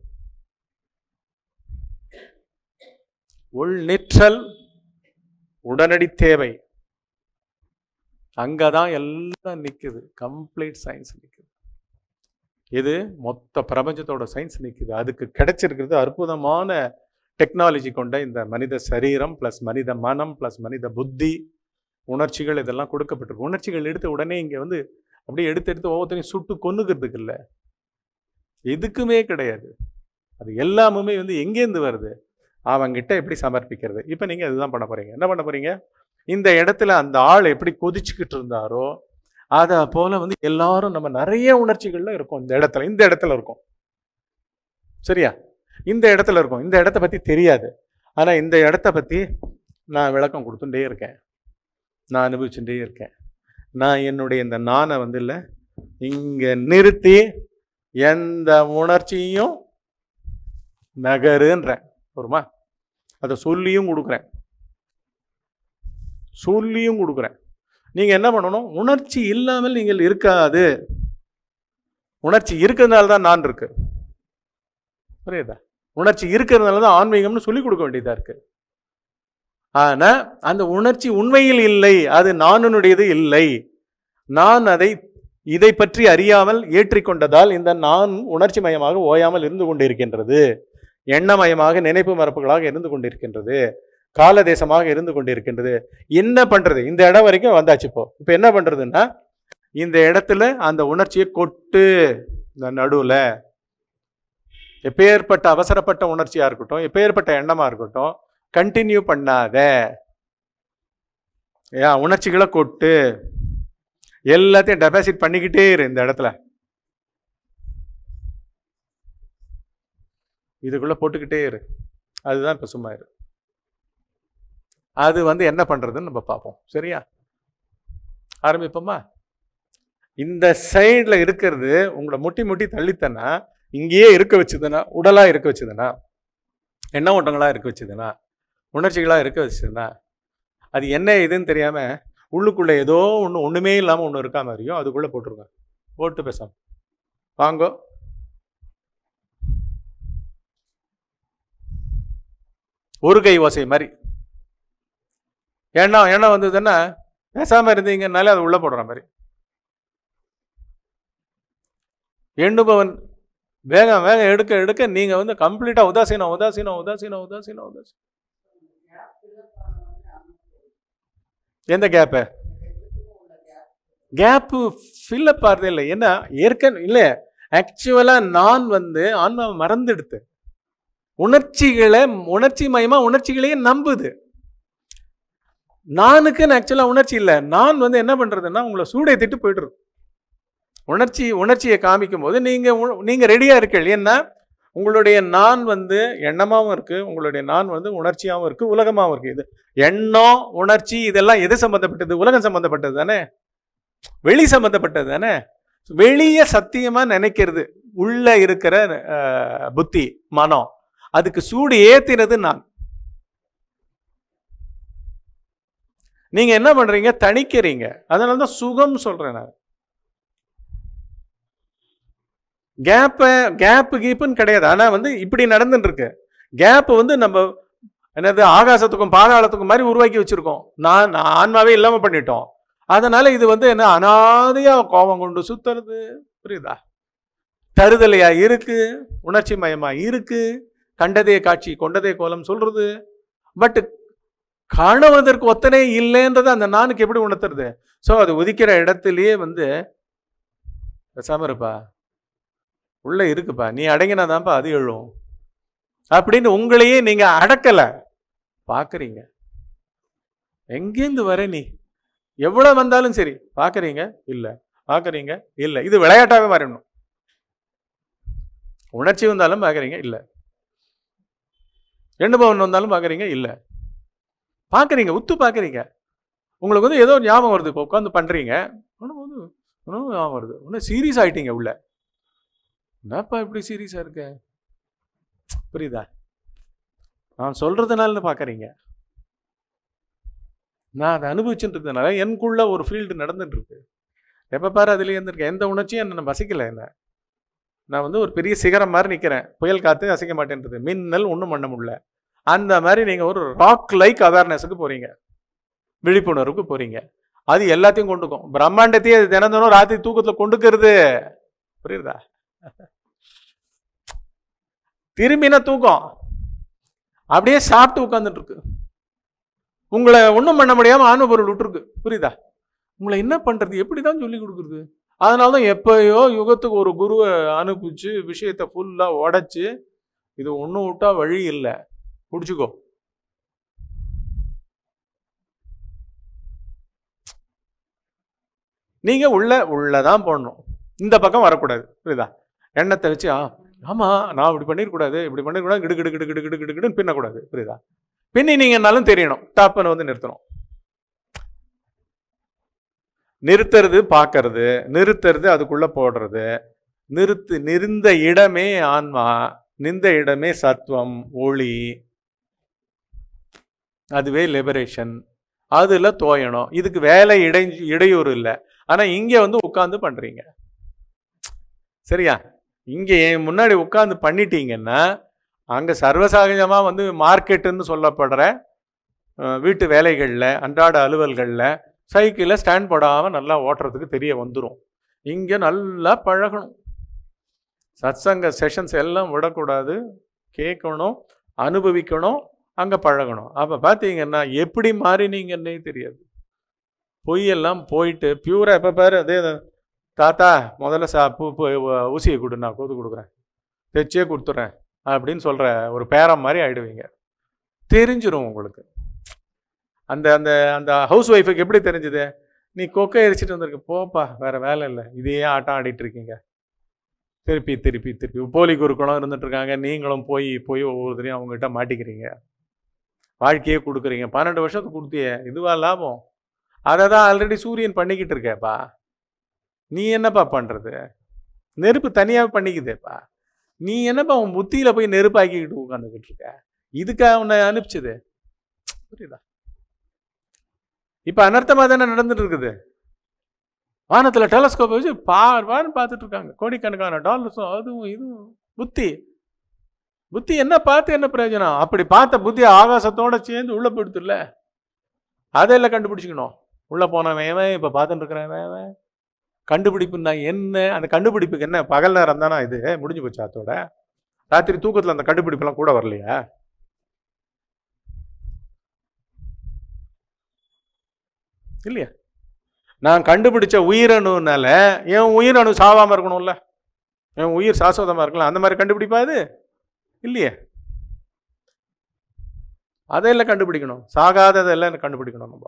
உள் நிற்றல் உடனடி தேவை அங்கதான் எல்லாம் நிக்குது கம்ப்ளீட் சயின்ஸ் நிக்குது இது மொத்த பிரபஞ்சத்தோட சயின்ஸ் நிக்குது அதுக்கு கிடைச்சிருக்கிறது அற்புதமான டெக்னாலஜி கொண்ட இந்த மனித சரீரம் ப்ளஸ் மனித மனம் ப்ளஸ் மனித புத்தி உணர்ச்சிகள் இதெல்லாம் கொடுக்கப்பட்டிருக்கு உணர்ச்சிகள் எடுத்த உடனே இங்கே வந்து அப்படியே எடுத்து எடுத்து ஒவ்வொருத்தரையும் சுட்டு கொன்னுக்கிறதுக்கு இல்லை எதுக்குமே கிடையாது அது எல்லாமுமே வந்து எங்கேருந்து வருது அவங்கிட்ட எப்படி சமர்ப்பிக்கிறது இப்போ நீங்கள் இதுதான் பண்ண போறீங்க என்ன பண்ண போறீங்க இந்த இடத்துல அந்த ஆள் எப்படி கொதிச்சுக்கிட்டு இருந்தாரோ அதை போல வந்து எல்லாரும் நம்ம நிறைய உணர்ச்சிகள்ல இருக்கோம் இந்த இடத்துல இந்த இடத்துல இருக்கோம் சரியா இந்த இடத்துல இருக்கோம் இந்த இடத்த பத்தி தெரியாது ஆனா இந்த இடத்த பத்தி நான் விளக்கம் கொடுத்துட்டே இருக்கேன் நான் அனுபவிச்சுட்டே இருக்கேன் நான் என்னுடைய இந்த நானை வந்து இல்லை இங்க நிறுத்தி எந்த உணர்ச்சியும் நகருன்றேன் ஒருமா அதை சொல்லியும் கொடுக்குறேன் சொல்லியும் கொடுக்குறேன் நீங்க என்ன பண்ணணும் உணர்ச்சி இல்லாமல் நீங்கள் இருக்காது உணர்ச்சி இருக்கிறதுனால தான் நான் இருக்கு புரியுதா உணர்ச்சி இருக்கிறதுனால தான் ஆன்மீகம்னு சொல்லி கொடுக்க வேண்டியதா இருக்கு ஆனா அந்த உணர்ச்சி உண்மையில் இல்லை அது நானுடையது இல்லை நான் அதை இதை பற்றி அறியாமல் ஏற்றிக்கொண்டதால் இந்த நான் உணர்ச்சி மயமாக ஓயாமல் இருந்து கொண்டிருக்கின்றது எண்ணமயமாக நினைப்பு மரப்புகளாக இருந்து கொண்டிருக்கின்றது கால தேசமாக இருந்து கொண்டிருக்கின்றது என்ன பண்றது இந்த இடம் வரைக்கும் வந்தாச்சு இப்போ இப்போ என்ன பண்றதுன்னா இந்த இடத்துல அந்த உணர்ச்சியை கொட்டு இந்த நடுவில் எப்பேற்பட்ட அவசரப்பட்ட உணர்ச்சியா இருக்கட்டும் எப்பேற்பட்ட எண்ணமா இருக்கட்டும் கண்டினியூ பண்ணாத ஏன் உணர்ச்சிகளை கொட்டு எல்லாத்தையும் டெபாசிட் பண்ணிக்கிட்டே இரு இந்த இடத்துல இதுக்குள்ள போட்டுக்கிட்டே இரு அதுதான் இப்ப சும்மா இரு அது வந்து என்ன பண்றதுன்னு நம்ம பார்ப்போம் சரியா ஆரம்பிப்போமா இந்த சைடில் இருக்கிறது உங்களை முட்டி முட்டி தள்ளித்தனா இங்கேயே இருக்க வச்சுதுன்னா உடலா இருக்க வச்சுதுன்னா எண்ண ஓட்டங்களா இருக்க வச்சுதுன்னா உணர்ச்சிகளா இருக்க வச்சுதுன்னா அது என்ன இதுன்னு தெரியாம உள்ளுக்குள்ள ஏதோ ஒன்று ஒண்ணுமே இல்லாம ஒன்று இருக்கா மாதிரியும் அதுக்குள்ள போட்டுருங்க போட்டு பேசாம வாங்கோ ஒரு கை ஓசை மாதிரி எண்ணம் எண்ணம் வந்ததுன்னா பேசாம இருந்தீங்கன்னாலே அது உள்ள போடுற மாதிரி எண்ணுபவன் வேகம் வேகம் எடுக்க எடுக்க நீங்க வந்து கம்ப்ளீட்டா உதாசீனம் உதாசீனம் உதாசீனம் உதாசீனம் உதாசீனம் எந்த கேப்பு கேப்பு ஃபில்லப் ஆகிறதே இல்லை என்ன ஏற்கனவே இல்லை ஆக்சுவலாக நான் வந்து ஆன்மாவை மறந்துடுது உணர்ச்சிகளை உணர்ச்சி மயமா உணர்ச்சிகளையே நம்புது நானுக்குன்னு ஆக்சுவலாக உணர்ச்சி இல்லை நான் வந்து என்ன பண்ணுறதுன்னா உங்களை சூடேத்திட்டு போயிடுறது உணர்ச்சி உணர்ச்சியை காமிக்கும் போது நீங்கள் நீங்கள் ரெடியாக இருக்கீங்க ஏன்னா உங்களுடைய நான் வந்து எண்ணமாகவும் இருக்குது உங்களுடைய நான் வந்து உணர்ச்சியாகவும் இருக்குது உலகமாகவும் இருக்குது இது எண்ணம் உணர்ச்சி இதெல்லாம் எது சம்மந்தப்பட்டது உலகம் சம்மந்தப்பட்டது தானே வெளி சம்மந்தப்பட்டது தானே வெளியே சத்தியமாக நினைக்கிறது உள்ள இருக்கிற அஹ், புத்தி மனம் அதுக்கு சூடு ஏத்தினது நான் நீங்க என்ன பண்றீங்க தணிக்கிறீங்க அதனால தான் சுகம் சொல்றேன் நான் கேப்ப கேப்பு கீப்புன்னு கிடையாது ஆனா வந்து இப்படி நடந்துட்டு இருக்கு கேப் வந்து நம்ம என்னது ஆகாசத்துக்கும் பாதாளத்துக்கும் மாதிரி உருவாக்கி வச்சிருக்கோம் நான் நான் ஆன்மாவே இல்லாம பண்ணிட்டோம் அதனால இது வந்து என்ன அனாதையா கோபம் கொண்டு சுத்துறது புரியுதா தருதலையா இருக்கு உணர்ச்சி மயமா இருக்கு கண்டதே காட்சி கொண்டதே கோலம் சொல்றது பட் காணுவதற்கு ஒத்தனே இல்லைன்றது அந்த நானுக்கு எப்படி உணர்த்துறது ஸோ அது உதிக்கிற இடத்துலயே வந்து பேசாம இருப்பா உள்ள இருக்குப்பா நீ அடங்கினாதான்ப்பா அது எழும் அப்படின்னு உங்களையே நீங்க அடக்கல பாக்குறீங்க எங்கேருந்து வர நீ எவ்வளவு வந்தாலும் சரி பாக்குறீங்க இல்ல பாக்குறீங்க இல்ல இது விளையாட்டாவே மாறிடணும் உணர்ச்சி வந்தாலும் பாக்குறீங்க இல்ல எண்ணுபவன் வந்தாலும் பாக்குறீங்க இல்ல பாக்குறீங்க உத்து பாக்குறீங்க உங்களுக்கு வந்து ஏதோ ஒரு ஞாபகம் வருது இப்போ உட்காந்து பண்றீங்க ஒன்றும் வந்து ஒன்றும் ஞாபகம் வருது ஒன்றும் சீரியஸ் ஆயிட்டீங்க உள்ள என்னப்பா இப்படி சீரியஸா இருக்க புரியுதா நான் சொல்றதுனால பாக்குறீங்க நான் அதை அனுபவிச்சுன்றதுனால எனக்குள்ள ஒரு ஃபீல்டு நடந்துட்டு இருக்கு எப்ப பாரு அதுல இருந்திருக்கேன் எந்த உணர்ச்சியும் என்ன வசிக்கல என்ன நான் வந்து ஒரு பெரிய சிகரம் மாதிரி நிக்கிறேன் புயல் காத்து அசைக்க மாட்டேன்றது மின்னல் ஒன்றும் பண்ண முடியல அந்த மாதிரி நீங்க ஒரு ராக் லைக் அவேர்னஸுக்கு போறீங்க விழிப்புணர்வுக்கு போறீங்க அது எல்லாத்தையும் கொண்டுக்கும் பிரம்மாண்டத்தையே அது தினம் தினம் ராத்திரி தூக்கத்துல கொண்டுக்கிறது புரியுதா திரும்பின தூக்கம் அப்படியே சாப்பிட்டு உட்கார்ந்துட்டு இருக்கு உங்களை ஒன்றும் பண்ண முடியாம ஆணவ பொருள் விட்டுருக்கு புரியுதா உங்களை என்ன பண்றது எப்படி தான் சொல்லி கொடுக்குறது அதனால தான் எப்பயோ யுகத்துக்கு ஒரு குருவை அனுப்பிச்சு விஷயத்தை ஃபுல்லா உடைச்சு இது ஒன்றும் விட்டா வழி இல்லை பிடிச்சிக்கோ நீங்க உள்ள உள்ளதான் போடணும் இந்த பக்கம் வரக்கூடாது புரியுதா எண்ணத்தை வச்சு ஆ ஆமா நான் இப்படி பண்ணிருக்கூடாது இப்படி பண்ணிருக்கூடாது கிடு கிடு கிடு கிடு கிடு கிடு கிடுன்னு பின்னக்கூடாது புரியுதா பின்னி நீங்கனாலும் தெரியணும் டாப்னு வந்து நிறுத்தணும் நிறுத்துறது பார்க்கறது நிறுத்துறது அதுக்குள்ள போடுறது நிறுத்து நிறுந்த இடமே ஆன்மா நின்ற இடமே சத்துவம் ஒளி அதுவே லிபரேஷன் அதுல தோயணும் இதுக்கு வேலை இடை இடையூறு இல்லை ஆனா இங்க வந்து உட்கார்ந்து பண்றீங்க சரியா இங்க என் முன்னாடி உட்கார்ந்து பண்ணிட்டீங்கன்னா அங்க சர்வசாகஜமா வந்து மார்க்கெட்டுன்னு சொல்லப்படுற அஹ், வீட்டு வேலைகள்ல அன்றாட அலுவல்கள்ல சைக்கிளை ஸ்டாண்ட் போடாம நல்லா ஓட்டுறதுக்கு தெரிய வந்துடும் இங்கே நல்லா பழகணும் சத்சங்க செஷன்ஸ் எல்லாம் விடக்கூடாது கேட்கணும் அனுபவிக்கணும் அங்கே பழகணும் அப்போ பார்த்தீங்கன்னா எப்படி மாறினீங்கன்னே தெரியாது பொய்யெல்லாம் போயிட்டு பியூராக எப்போ பாரு அதே தான். தாத்தா முதல்ல சா பூ பூ ஊசியை கொடு நான் கொது கொடுக்குறேன் தைச்சே கொடுத்துட்றேன் அப்படின்னு சொல்கிற ஒரு பேரம் மாதிரி ஆயிடுவீங்க தெரிஞ்சிரும் உங்களுக்கு அந்த அந்த அந்த ஹவுஸ் ஒய்ஃபுக்கு எப்படி தெரிஞ்சுது நீ கொக்கை எரிச்சிட்டு வந்திருக்க போப்பா வேற வேலை இல்லை இதே ஆட்டம் ஆடிட்டு இருக்கீங்க திருப்பி திருப்பி திருப்பி போலி குருக்களும் இருந்துட்டு இருக்காங்க நீங்களும் போய் போய் ஒவ்வொருத்தரையும் அவங்ககிட்ட மாட்டிக்கிறீங்க வாழ்க்கையே கொடுக்குறீங்க பன்னெண்டு வருஷத்துக்கு கொடுத்தியே இதுவா லாபம் அதை தான் ஆல்ரெடி சூரியன் பண்ணிக்கிட்டு இருக்கேப்பா நீ என்னப்பா பண்ணுறது நெருப்பு தனியாக பண்ணிக்குதேப்பா நீ என்னப்பா உன் புத்தியில் போய் நெருப்பாக்கிக்கிட்டு உட்காந்துக்கிட்டு இருக்க இதுக்காக உன்னை அனுப்பிச்சது புரியுதா இப்போ அனர்த்தமாக தானே நடந்துட்டு இருக்குது வானத்தில் டெலஸ்கோப்பை வச்சு பார் பார்னு பார்த்துட்டு இருக்காங்க கோடிக்கணக்கான டாலர்ஸும் அதுவும் இதுவும் புத்தி புத்தி என்ன பார்த்து என்ன பிரயோஜனம் அப்படி பார்த்த புத்தி ஆகாசத்தோட சேர்ந்து உள்ள போயிடுதுல்ல அதெல்லாம் கண்டுபிடிச்சிக்கணும் உள்ள போனவன் இவன் இப்போ பார்த்துட்டு இருக்கிறவன் இவன் கண்டுபிடிப்புன்னா என்ன அந்த கண்டுபிடிப்புக்கு என்ன பகல் நேரம் தானே இது முடிஞ்சு போச்சு அதோட ராத்திரி தூக்கத்தில் அந்த கண்டுபிடிப்பெல்லாம் கூட வரலையா இல்லையா நான் கண்டுபிடிச்ச உயிரணுனால என் உயிரணு சாவாம இருக்கணும்ல என் உயிர் சாஸ்வதமா இருக்கலாம் அந்த மாதிரி கண்டுபிடிப்பா இது இல்லையே அதையெல்லாம் கண்டுபிடிக்கணும் சாகாததெல்லாம் கண்டுபிடிக்கணும் நம்ம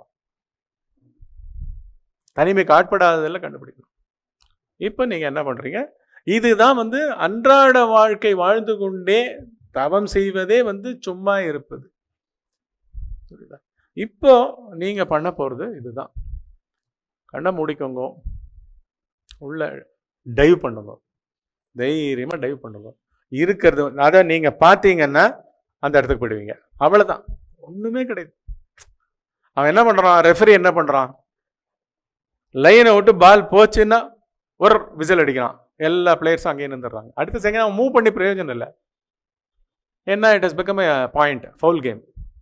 தனிமைக்கு ஆட்படாததெல்லாம் கண்டுபிடிக்கணும் இப்போ நீங்க என்ன பண்றீங்க இதுதான் வந்து அன்றாட வாழ்க்கை வாழ்ந்து கொண்டே தவம் செய்வதே வந்து சும்மா இருப்பது புரியுதா இப்போ நீங்க பண்ண போறது இதுதான் கண்ணை மூடிக்கோங்க உள்ள டைவ் பண்ணுங்க தைரியமா டைவ் பண்ணுங்க இருக்கிறது அதை நீங்க பார்த்தீங்கன்னா அந்த இடத்துக்கு போயிடுவீங்க அவ்வளவுதான் ஒண்ணுமே கிடையாது அவன் என்ன பண்றான் ரெஃபரி என்ன பண்றான் லைனை விட்டு பால் போச்சுன்னா ஒரு விசில் அடிக்கிறான் எல்லா பிளேயர்ஸும் அங்கேயே நின்றுடுறாங்க அடுத்த செகண்ட் அவன் மூவ் பண்ணி பிரயோஜனம் இல்லை என்ன it has become point foul game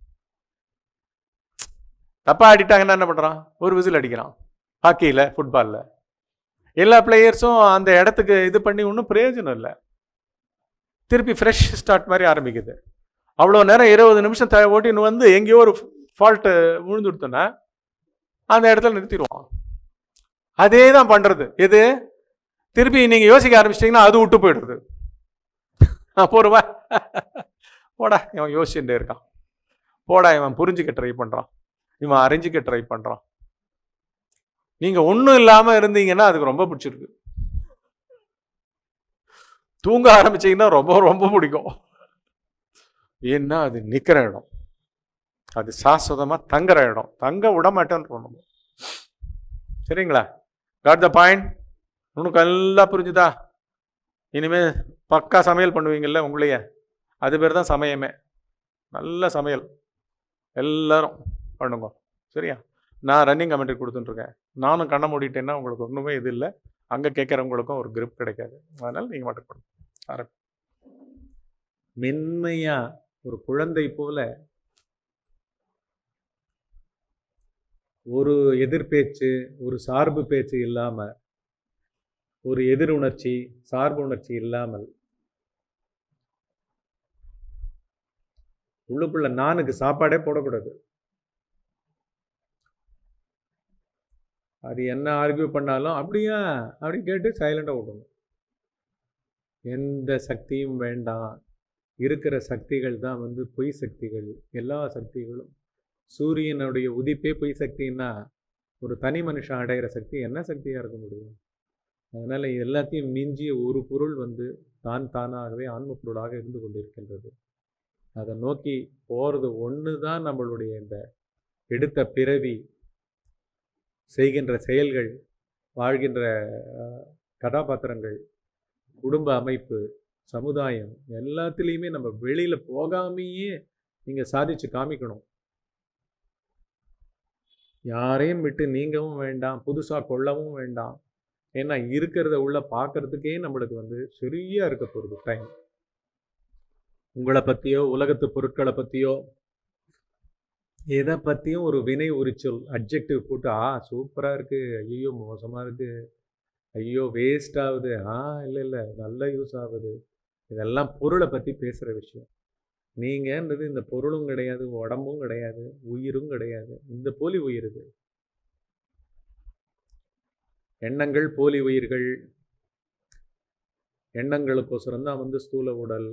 தப்பா ஆடிட்டாங்கன்னா என்ன பண்றான் ஒரு விசில் அடிக்கிறான் ஹாக்கியில் ஃபுட்பாலில் எல்லா பிளேயர்ஸும் அந்த இடத்துக்கு இது பண்ணி ஒன்றும் பிரயோஜனம் இல்லை திருப்பி ஃப்ரெஷ் ஸ்டார்ட் மாதிரி ஆரம்பிக்குது அவ்வளோ நேரம் இருபது நிமிஷம் த ஓட்டின்னு வந்து எங்கேயோ ஒரு ஃபால்ட்டு விழுந்துடுத்தோன்னா அந்த இடத்துல நிறுத்திடுவான் அதே தான் பண்ணுறது எது திருப்பி நீங்கள் யோசிக்க ஆரம்பிச்சிட்டிங்கன்னா அது விட்டு போயிடுறது போடுவா போடா இவன் யோசிச்சுட்டே இருக்கான் போடா இவன் புரிஞ்சுக்க ட்ரை பண்ணுறான் இவன் அறிஞ்சிக்க ட்ரை பண்ணுறான் நீங்கள் ஒன்றும் இல்லாமல் இருந்தீங்கன்னா அதுக்கு ரொம்ப பிடிச்சிருக்கு தூங்க ஆரம்பிச்சீங்கன்னா ரொம்ப ரொம்ப பிடிக்கும் ஏன்னா அது நிற்கிற இடம் அது சாஸ்வதமாக தங்குற இடம் தங்க விட மாட்டேன்னு நம்ம சரிங்களா காட் த பாயிண்ட் உனக்கு எல்லாம் புரிஞ்சுதா இனிமே பக்கா சமையல் பண்ணுவீங்கல்ல உங்களையே அது பேர் தான் சமயமே நல்ல சமையல் எல்லாரும் பண்ணுங்க சரியா நான் ரன்னிங் கமெண்ட்ரி கொடுத்துட்டுருக்கேன் நானும் கண்ணை மூடிட்டேன்னா உங்களுக்கு ஒன்றுமே இது இல்லை அங்கே கேட்குறவங்களுக்கும் ஒரு grip கிடைக்காது அதனால் நீங்கள் மட்டும் பண்ணுங்க ஆரம்பி மென்மையாக ஒரு குழந்தை போல ஒரு எதிர்பேச்சு ஒரு சார்பு பேச்சு இல்லாமல் ஒரு எதிர் உணர்ச்சி சார்பு உணர்ச்சி இல்லாமல் உள்ளுக்குள்ள நானுக்கு சாப்பாடே போடக்கூடாது அது என்ன ஆர்கியூ பண்ணாலும் அப்படியா அப்படி கேட்டு சைலண்டாக விடணும் எந்த சக்தியும் வேண்டாம் இருக்கிற சக்திகள் தான் வந்து பொய் சக்திகள் எல்லா சக்திகளும் சூரியனுடைய உதிப்பே பொய் சக்தின்னா ஒரு தனி மனுஷன் அடையிற சக்தி என்ன சக்தியாக இருக்க முடியும் அதனால் எல்லாத்தையும் மிஞ்சிய ஒரு பொருள் வந்து தான் தானாகவே ஆன்ம பொருளாக இருந்து கொண்டிருக்கின்றது அதை நோக்கி போகிறது ஒன்று தான் நம்மளுடைய இந்த எடுத்த பிறவி செய்கின்ற செயல்கள் வாழ்கின்ற அஹ், கதாபாத்திரங்கள் குடும்ப அமைப்பு சமுதாயம் எல்லாத்துலேயுமே நம்ம வெளியில் போகாமையே நீங்கள் சாதிச்சு காமிக்கணும் யாரையும் விட்டு நீங்கவும் வேண்டாம் புதுசாக கொள்ளவும் வேண்டாம் ஏன்னா இருக்கிறத உள்ள பார்க்கறதுக்கே நம்மளுக்கு வந்து சரியா இருக்க போகிறது டைம் உங்களை பற்றியோ உலகத்து பொருட்களை பற்றியோ எதை பற்றியும் ஒரு வினை உரிச்சொல் அப்ஜெக்டிவ் போட்டு ஆ சூப்பராக இருக்குது ஐயோ மோசமாக இருக்குது ஐயோ வேஸ்ட் ஆகுது ஆ இல்லை இல்லை நல்ல யூஸ் ஆகுது இதெல்லாம் பொருளை பற்றி பேசுகிற விஷயம் நீங்கன்றது இந்த பொருளும் கிடையாது உடம்பும் கிடையாது உயிரும் கிடையாது இந்த போலி உயிர் இது எண்ணங்கள் போலி உயிர்கள் எண்ணங்களுக்கோசரம் தான் வந்து ஸ்தூல உடல்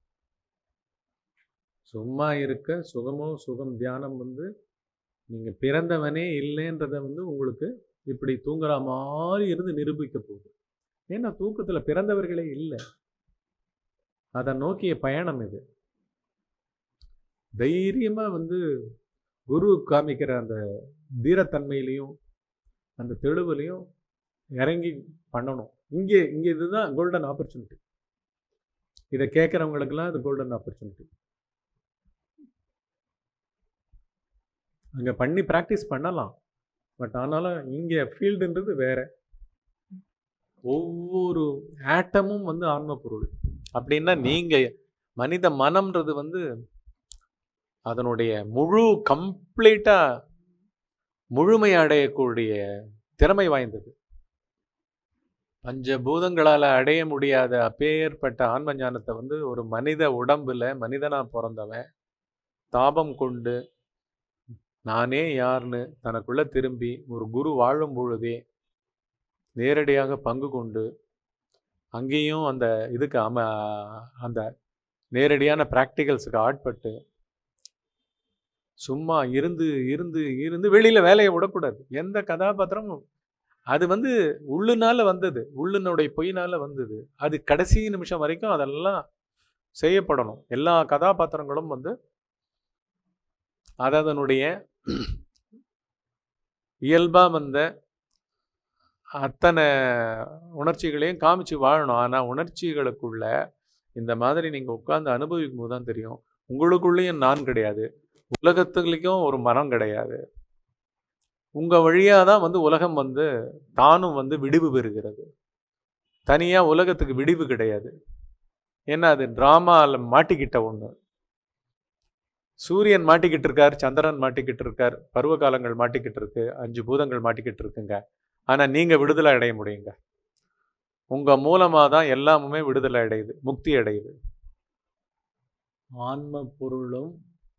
சும்மா இருக்க சுகமோ சுகம் தியானம் வந்து நீங்கள் பிறந்தவனே இல்லைன்றத வந்து உங்களுக்கு இப்படி தூங்குற மாதிரி இருந்து நிரூபிக்க போகுது ஏன்னா தூக்கத்தில் பிறந்தவர்களே இல்லை அதை நோக்கிய பயணம் இது தைரியமாக வந்து குரு காமிக்கிற அந்த தீரத்தன்மையிலையும் அந்த தெளிவுலையும் இறங்கி பண்ணணும் இங்கே இங்கே இதுதான் கோல்டன் ஆப்பர்ச்சுனிட்டி இதை கேட்குறவங்களுக்கெல்லாம் இது கோல்டன் ஆப்பர்ச்சுனிட்டி அங்கே பண்ணி ப்ராக்டிஸ் பண்ணலாம் பட் ஆனாலும் இங்கே ஃபீல்டுன்றது வேற ஒவ்வொரு ஆட்டமும் வந்து ஆன்ம பொருள் அப்படின்னா நீங்கள் மனித மனம்ன்றது வந்து அதனுடைய முழு கம்ப்ளீட்டாக முழுமை அடையக்கூடிய திறமை வாய்ந்தது பஞ்சபூதங்களால் அடைய முடியாத அப்பேற்பட்ட ஆன்ம ஞானத்தை வந்து ஒரு மனித உடம்புல மனிதனாக பிறந்தவன் தாபம் கொண்டு நானே யார்னு தனக்குள்ள திரும்பி ஒரு குரு வாழும் பொழுதே நேரடியாக பங்கு கொண்டு அங்கேயும் அந்த இதுக்கு அம அந்த நேரடியான ப்ராக்டிகல்ஸுக்கு ஆட்பட்டு சும்மா இருந்து இருந்து இருந்து வெளியில் வேலையை விடக்கூடாது எந்த கதாபாத்திரமும் அது வந்து உள்ளுனால வந்தது உள்ளுனுடைய பொய்னால வந்தது அது கடைசி நிமிஷம் வரைக்கும் அதெல்லாம் செய்யப்படணும் எல்லா கதாபாத்திரங்களும் வந்து அது அதனுடைய இயல்பாக வந்த அத்தனை உணர்ச்சிகளையும் காமிச்சு வாழணும் ஆனால் உணர்ச்சிகளுக்குள்ள இந்த மாதிரி நீங்கள் உட்கார்ந்து அனுபவிக்கும் போது தான் தெரியும் உங்களுக்குள்ளேயும் நான் கிடையாது உலகத்துலேயும் ஒரு மரம் கிடையாது உங்கள் வழியாக தான் வந்து உலகம் வந்து தானும் வந்து விடிவு பெறுகிறது தனியாக உலகத்துக்கு விடிவு கிடையாது ஏன்னா அது ட்ராமாவில் மாட்டிக்கிட்ட ஒன்று சூரியன் மாட்டிக்கிட்டு இருக்கார் சந்திரன் மாட்டிக்கிட்டு இருக்கார் பருவ காலங்கள் மாட்டிக்கிட்டு இருக்கு அஞ்சு பூதங்கள் மாட்டிக்கிட்டு இருக்குங்க ஆனால் நீங்கள் விடுதலை அடைய முடியுங்க உங்கள் மூலமாக தான் எல்லாமுமே விடுதலை அடையுது முக்தி அடையுது ஆன்ம பொருளும்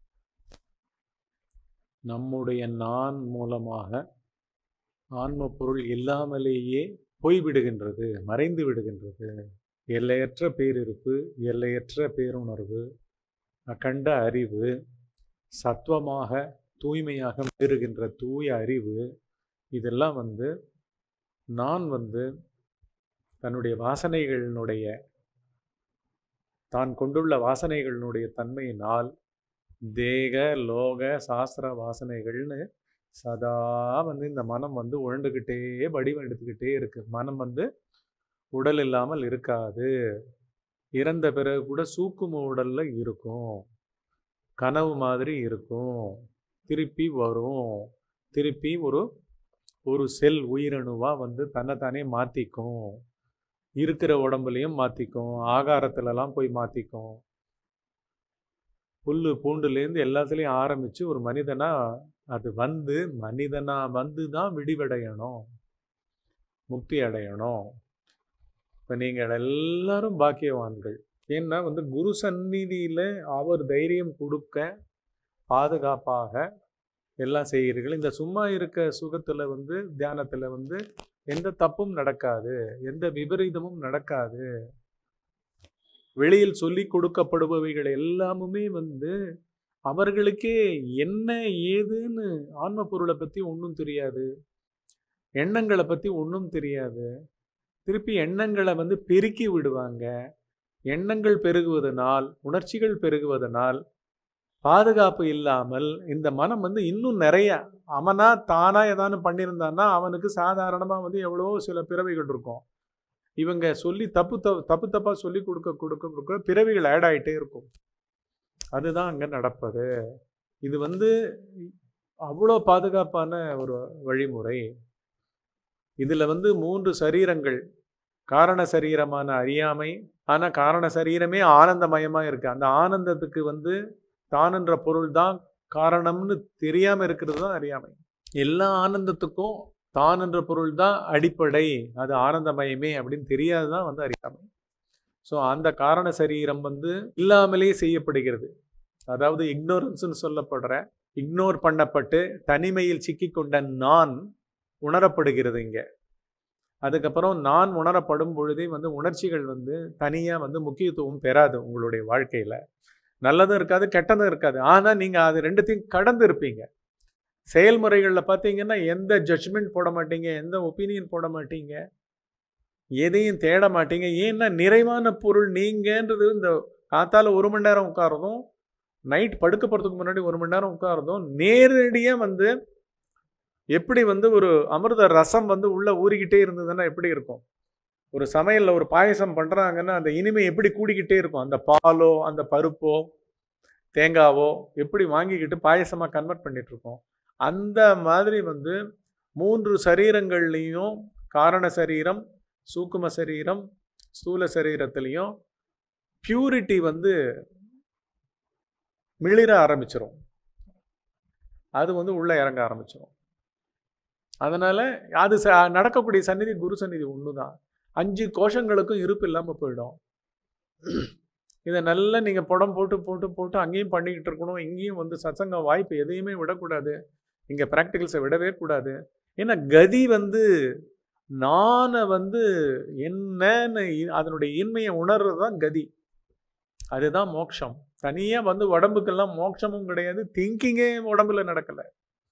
நம்முடைய நான் மூலமாக ஆன்ம பொருள் இல்லாமலேயே போய்விடுகின்றது மறைந்து விடுகின்றது எல்லையற்ற பேரிருப்பு எல்லையற்ற பேருணர்வு அகண்ட அறிவு சத்துவமாக தூய்மையாக பெறுகின்ற தூய அறிவு இதெல்லாம் வந்து நான் வந்து தன்னுடைய வாசனைகளினுடைய தான் கொண்டுள்ள வாசனைகளினுடைய தன்மையினால் தேக லோக சாஸ்திர வாசனைகள்னு சதா வந்து இந்த மனம் வந்து உழண்டுக்கிட்டே வடிவம் எடுத்துக்கிட்டே இருக்கு மனம் வந்து உடல் இல்லாமல் இருக்காது இறந்த பிறகு கூட சூக்கும உடல்ல இருக்கும் கனவு மாதிரி இருக்கும் திருப்பி வரும் திருப்பி ஒரு ஒரு செல் உயிரணுவா வந்து தன்னைத்தானே மாற்றிக்கும் இருக்கிற உடம்புலையும் மாற்றிக்கும் ஆகாரத்துலலாம் போய் மாற்றிக்கும் புல் பூண்டுலேருந்து எல்லாத்துலேயும் ஆரம்பித்து ஒரு மனிதனா அது வந்து மனிதனா வந்து தான் விடிவடையணும் முக்தி அடையணும் இப்போ நீங்கள் எல்லாரும் பாக்கியவான்கள் ஏன்னா வந்து குரு சந்நிதியில் அவர் தைரியம் கொடுக்க பாதுகாப்பாக எல்லாம் செய்கிறீர்கள் இந்த சும்மா இருக்க சுகத்தில் வந்து தியானத்தில் வந்து எந்த தப்பும் நடக்காது எந்த விபரீதமும் நடக்காது வெளியில் சொல்லி கொடுக்கப்படுபவைகள் எல்லாமுமே வந்து அவர்களுக்கே என்ன ஏதுன்னு ஆன்ம பொருளை பற்றி ஒன்றும் தெரியாது எண்ணங்களை பற்றி ஒன்றும் தெரியாது திருப்பி எண்ணங்களை வந்து பெருக்கி விடுவாங்க எண்ணங்கள் பெருகுவதனால் உணர்ச்சிகள் பெருகுவதனால் பாதுகாப்பு இல்லாமல் இந்த மனம் வந்து இன்னும் நிறைய அவனா தானா ஏதானு பண்ணியிருந்தான்னா அவனுக்கு சாதாரணமாக வந்து எவ்வளோ சில பிறவைகள் இருக்கும் இவங்க சொல்லி தப்பு தப்பு தப்பு தப்பாக சொல்லி கொடுக்க கொடுக்க கொடுக்க பிறவிகள் ஆட் ஆகிட்டே இருக்கும் அதுதான் அங்கே நடப்பது இது வந்து அவ்வளோ பாதுகாப்பான ஒரு வழிமுறை இதில் வந்து மூன்று சரீரங்கள் காரண சரீரமான அறியாமை ஆனால் காரண சரீரமே ஆனந்தமயமாக இருக்குது அந்த ஆனந்தத்துக்கு வந்து தானுன்ற பொருள் தான் காரணம்னு தெரியாமல் இருக்கிறது தான் அறியாமை எல்லா ஆனந்தத்துக்கும் தான் என்ற பொருள் தான் அடிப்படை அது ஆனந்தமயமே அப்படின்னு தெரியாது தான் வந்து அறியாமை ஸோ அந்த காரண சரீரம் வந்து இல்லாமலே செய்யப்படுகிறது அதாவது இக்னோரன்ஸ்னு சொல்லப்படுற இக்னோர் பண்ணப்பட்டு தனிமையில் சிக்கிக்கொண்ட நான் உணரப்படுகிறது இங்கே அதுக்கப்புறம் நான் உணரப்படும் பொழுதே வந்து உணர்ச்சிகள் வந்து தனியாக வந்து முக்கியத்துவம் பெறாது உங்களுடைய வாழ்க்கையில் நல்லதும் இருக்காது கெட்டதும் இருக்காது ஆனால் நீங்கள் அது ரெண்டுத்தையும் கடந்து இருப்பீங்க செயல்முறைகளில் பார்த்தீங்கன்னா எந்த ஜட்ஜ்மெண்ட் போட மாட்டீங்க எந்த ஒப்பீனியன் போட மாட்டீங்க எதையும் தேட மாட்டீங்க ஏன்னா நிறைவான பொருள் நீங்கன்றது இந்த காத்தால ஒரு மணி நேரம் உட்காரதும் நைட் படுக்க போகிறதுக்கு முன்னாடி ஒரு மணி நேரம் உட்காரதும் நேரடியாக வந்து எப்படி வந்து ஒரு அமிர்த ரசம் வந்து உள்ளே ஊறிக்கிட்டே இருந்ததுன்னா எப்படி இருக்கும் ஒரு சமையலில் ஒரு பாயசம் பண்ணுறாங்கன்னா அந்த இனிமை எப்படி கூடிக்கிட்டே இருக்கும் அந்த பாலோ அந்த பருப்போ தேங்காவோ எப்படி வாங்கிக்கிட்டு பாயசமாக கன்வெர்ட் பண்ணிட்டு இருக்கோம் அந்த மாதிரி வந்து மூன்று சரீரங்கள்லேயும் காரண சரீரம் சூக்கும சரீரம் ஸ்தூல சரீரத்துலேயும் பியூரிட்டி வந்து மிளிர ஆரம்பிச்சிரும் அது வந்து உள்ளே இறங்க ஆரம்பிச்சிரும் அதனால் அது ச நடக்கக்கூடிய சந்நிதி குரு சந்நிதி ஒன்று தான் அஞ்சு கோஷங்களுக்கும் இருப்பு இல்லாமல் போயிடும் இதை நல்லா நீங்கள் படம் போட்டு போட்டு போட்டு அங்கேயும் பண்ணிக்கிட்டு இருக்கணும் இங்கேயும் வந்து சத்சங்க வாய்ப்பு எதையுமே விடக்கூடாது இங்கே ப்ராக்டிகல்ஸை விடவே கூடாது ஏன்னா கதி வந்து நானை வந்து என்னன்னு இ- அதனுடைய இன்மையை உணர்றது தான் கதி அதுதான் மோட்சம் தனியாக வந்து உடம்புக்கெல்லாம் மோட்சமும் கிடையாது திங்கிங்கே உடம்புல நடக்கலை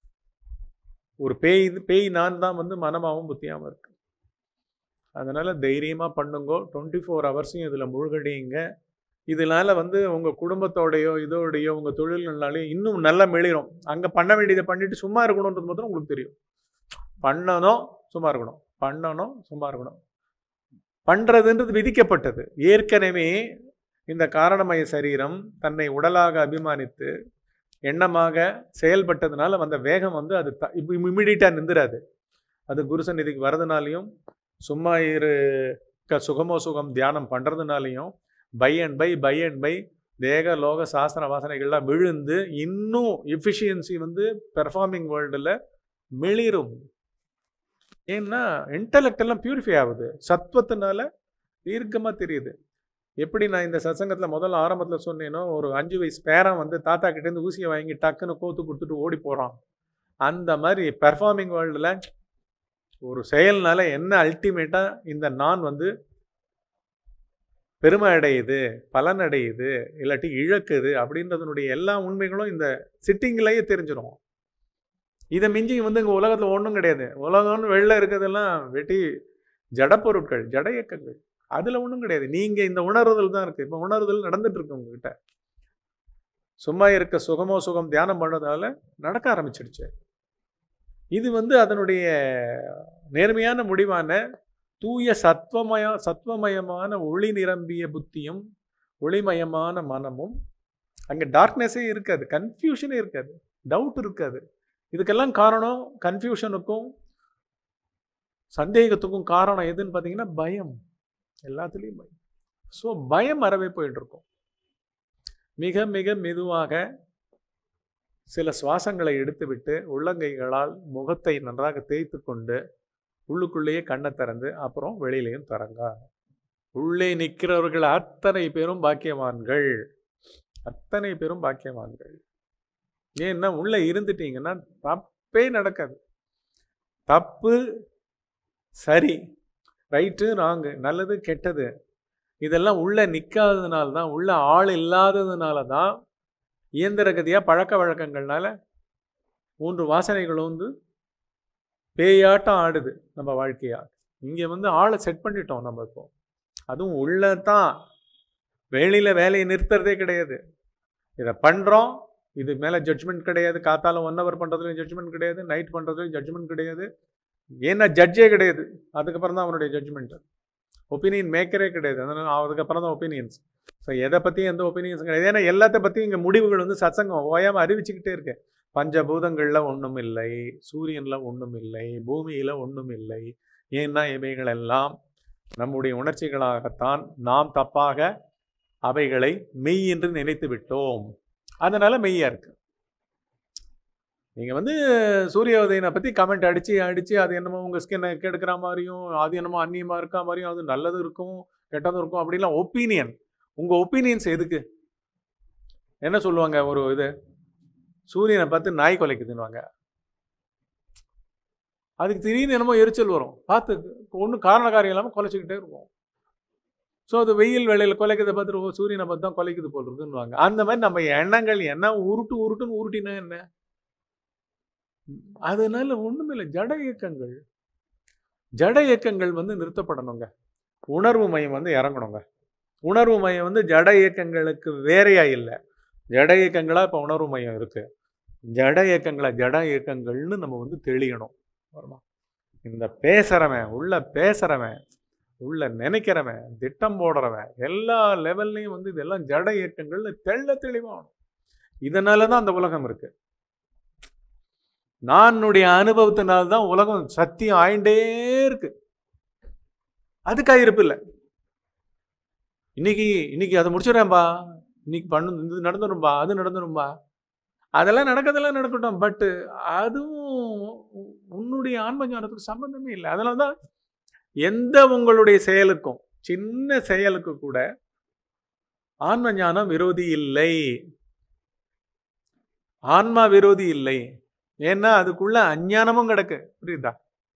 ஒரு பேய் பேய் நான் தான் வந்து மனமாகவும் புத்தியாகவும் இருக்கு அதனால் தைரியமாக பண்ணுங்கோ டுவெண்ட்டி ஃபோர் ஹவர்ஸையும் இதில் முழுகடியுங்க இதனால வந்து உங்கள் குடும்பத்தோடையோ இதோடையோ உங்கள் தொழில்னாலையோ இன்னும் நல்லா மெளிரும் அங்கே பண்ண வேண்டியதை பண்ணிட்டு சும்மா இருக்கணுன்றது மாத்திரம் உங்களுக்கு தெரியும் பண்ணணும் சும்மா இருக்கணும் பண்ணணும் சும்மா இருக்கணும் பண்ணுறதுன்றது விதிக்கப்பட்டது ஏற்கனவே இந்த காரணமய சரீரம் தன்னை உடலாக அபிமானித்து எண்ணமாக செயல்பட்டதுனால வந்த வேகம் வந்து அது த இப்போ இம்மிடியட்டாக நிந்துராது அது குரு சந்நிதிக்கு வரதுனாலையும் சும்மா இரு க சுகமோ சுகம் தியானம் பண்ணுறதுனாலையும் by and by by and by தேக லோக சாஸ்திர வாசனைகள்லாம் விழுந்து இன்னும் எஃபிஷியன்சி வந்து பெர்ஃபார்மிங் வேர்ல்டில் மிளிரும் ஏன்னா இன்டலெக்ட் எல்லாம் பியூரிஃபை ஆகுது சத்வத்தினால தீர்க்கமாக தெரியுது எப்படி நான் இந்த சத்சங்கத்தில் முதல்ல ஆரம்பத்தில் சொன்னேனோ ஒரு அஞ்சு வயசு பேரன் வந்து தாத்தா கிட்டேருந்து ஊசியை வாங்கி டக்குன்னு கோத்து கொடுத்துட்டு ஓடி போகிறான் அந்த மாதிரி பெர்ஃபார்மிங் வேர்ல்டில் ஒரு செயல்னால என்ன அல்டிமேட்டாக இந்த நான் வந்து பெருமை அடையுது பலன் அடையுது இல்லாட்டி இழக்குது அப்படின்றதனுடைய எல்லா உண்மைகளும் இந்த சிட்டிங்லேயே தெரிஞ்சிடும் இதை மிஞ்சி வந்து இங்கே உலகத்தில் ஒன்றும் கிடையாது உலகம்னு வெளில இருக்கிறதெல்லாம் வெட்டி ஜட பொருட்கள் ஜட இயக்கங்கள் அதில் ஒன்றும் கிடையாது நீங்கள் இந்த உணர்தல் தான் இருக்குது இப்போ உணர்தல் நடந்துட்டு இருக்கு உங்ககிட்ட சும்மா இருக்க சுகமோ சுகம் தியானம் பண்ணதால நடக்க ஆரம்பிச்சிடுச்சு இது வந்து அதனுடைய நேர்மையான முடிவான தூய சத்வமய சத்வமயமான ஒளி நிரம்பிய புத்தியும் ஒளிமயமான மனமும் அங்கே டார்க்னஸே இருக்காது கன்ஃபியூஷனே இருக்காது டவுட் இருக்காது இதுக்கெல்லாம் காரணம் கன்ஃபியூஷனுக்கும் சந்தேகத்துக்கும் காரணம் எதுன்னு பார்த்தீங்கன்னா பயம் எல்லாத்துலேயும் பயம் ஸோ பயம் அறவே போயிட்டு இருக்கும் மிக மிக மெதுவாக சில சுவாசங்களை எடுத்துவிட்டு உள்ளங்கைகளால் முகத்தை நன்றாக தேய்த்து கொண்டு உள்ளுக்குள்ளேயே கண்ணை திறந்து அப்புறம் வெளியிலையும் திறங்க உள்ளே நிற்கிறவர்கள் அத்தனை பேரும் பாக்கியவான்கள் அத்தனை பேரும் பாக்கியவான்கள் ஏன்னா உள்ளே இருந்துட்டீங்கன்னா தப்பே நடக்காது தப்பு சரி ரைட்டு ராங்கு நல்லது கெட்டது இதெல்லாம் உள்ள நிற்காததுனால தான் உள்ள ஆள் இல்லாததுனால தான் இயந்திர கதியாக பழக்க வழக்கங்கள்னால மூன்று வாசனைகளும் வந்து பேயாட்டம் ஆடுது நம்ம வாழ்க்கையா இங்கே வந்து ஆளை செட் பண்ணிட்டோம் நம்ம இப்போ அதுவும் உள்ள தான் வெளியில் வேலையை நிறுத்துறதே கிடையாது இதை பண்ணுறோம் இது மேலே ஜட்ஜ்மெண்ட் கிடையாது காத்தாலும் ஒன் ஹவர் பண்ணுறதுலையும் ஜட்ஜ்மெண்ட் கிடையாது நைட் பண்ணுறதுலையும் ஜட்ஜ்மெண்ட் கிடையாது ஏன்னா ஜட்ஜே கிடையாது அதுக்கப்புறம் தான் அவனுடைய ஜட்ஜ்மெண்ட் ஒப்பீனியன் மேக்கரே கிடையாது அதனால் அதுக்கப்புறம் தான் ஒப்பீனியன்ஸ் ஸோ எதை பற்றியும் எந்த ஒப்பீனியன்ஸும் கிடையாது ஏன்னா எல்லாத்த பற்றியும் இங்கே முடிவுகள் வந்து சத்சங்கம் ஓயாமல் அறிவிச்சுக்கிட்டே இருக்கு பஞ்சபூதங்களில் ஒன்றும் இல்லை சூரியனில் ஒன்றும் இல்லை பூமியில் ஒன்றும் இல்லை ஏன்னா இவைகள் எல்லாம் நம்முடைய உணர்ச்சிகளாகத்தான் நாம் தப்பாக அவைகளை மெய் என்று நினைத்து விட்டோம் அதனால மெய்யா இருக்கு நீங்கள் வந்து சூரிய உதயனை பற்றி கமெண்ட் அடித்து அடித்து அது என்னமோ உங்கள் ஸ்கின்னை கெடுக்கிற மாதிரியும் அது என்னமோ அந்நியமாக இருக்கா மாதிரியும் அது நல்லது இருக்கும் கெட்டதும் இருக்கும் அப்படிலாம் ஒப்பீனியன் உங்கள் ஒப்பீனியன்ஸ் எதுக்கு என்ன சொல்லுவாங்க ஒரு இது சூரியனை பார்த்து நாய் கொலைக்குதுன்னுவாங்க அதுக்கு திடீர்னு என்னமோ எரிச்சல் வரும் பார்த்து ஒன்றும் காரண காரியம் இல்லாமல் கொலைச்சிக்கிட்டே இருக்கும் ஸோ அது வெயில் வேலையில் கொலைக்கிறத பார்த்துட்டு ஓ சூரியனை பார்த்து தான் கொலைக்குது போல் இருக்குன்னுவாங்க அந்த மாதிரி நம்ம எண்ணங்கள் என்ன உருட்டு உருட்டுன்னு உருட்டினா என்ன அதனால ஒண்ணுமே இல்லை ஜட இயக்கங்கள் ஜட இயக்கங்கள் வந்து நிறுத்தப்படணுங்க உணர்வு மையம் வந்து இறங்கணுங்க உணர்வு மையம் வந்து ஜட இயக்கங்களுக்கு வேறையா இல்லை ஜட இயக்கங்களா இப்போ உணர்வு மையம் இருக்கு ஜட இயக்கங்களா ஜட இயக்கங்கள்னு நம்ம வந்து தெளியணும் வருமா இந்த பேசுறவன் உள்ள பேசுறவன் உள்ள நினைக்கிறவன் திட்டம் போடுறவன் எல்லா லெவல்லையும் வந்து இதெல்லாம் ஜட இயக்கங்கள்னு தெள்ள தெளிவாகணும் இதனால தான் அந்த உலகம் இருக்கு நானுடைய அனுபவத்தினால தான் உலகம் சத்தியம் ஆயிண்டே இருக்கு அதுக்காக இருப்பு இல்லை இன்னைக்கு இன்னைக்கு அதை முடிச்சிடறேன்பா இன்னைக்கு பண்ணு இது நடந்துரும்பா அது நடந்துரும்பா அதெல்லாம் நடக்கிறதெல்லாம் நடக்கட்டும் பட்டு அதுவும் உன்னுடைய ஆன்ம ஞானத்துக்கு சம்பந்தமே இல்லை அதனால தான் எந்த உங்களுடைய செயலுக்கும் சின்ன செயலுக்கு கூட ஆன்ம ஞானம் விரோதி இல்லை ஆன்மா விரோதி இல்லை ஏன்னா அதுக்குள்ள அஞ்ஞானமும் கிடக்கு புரியுதா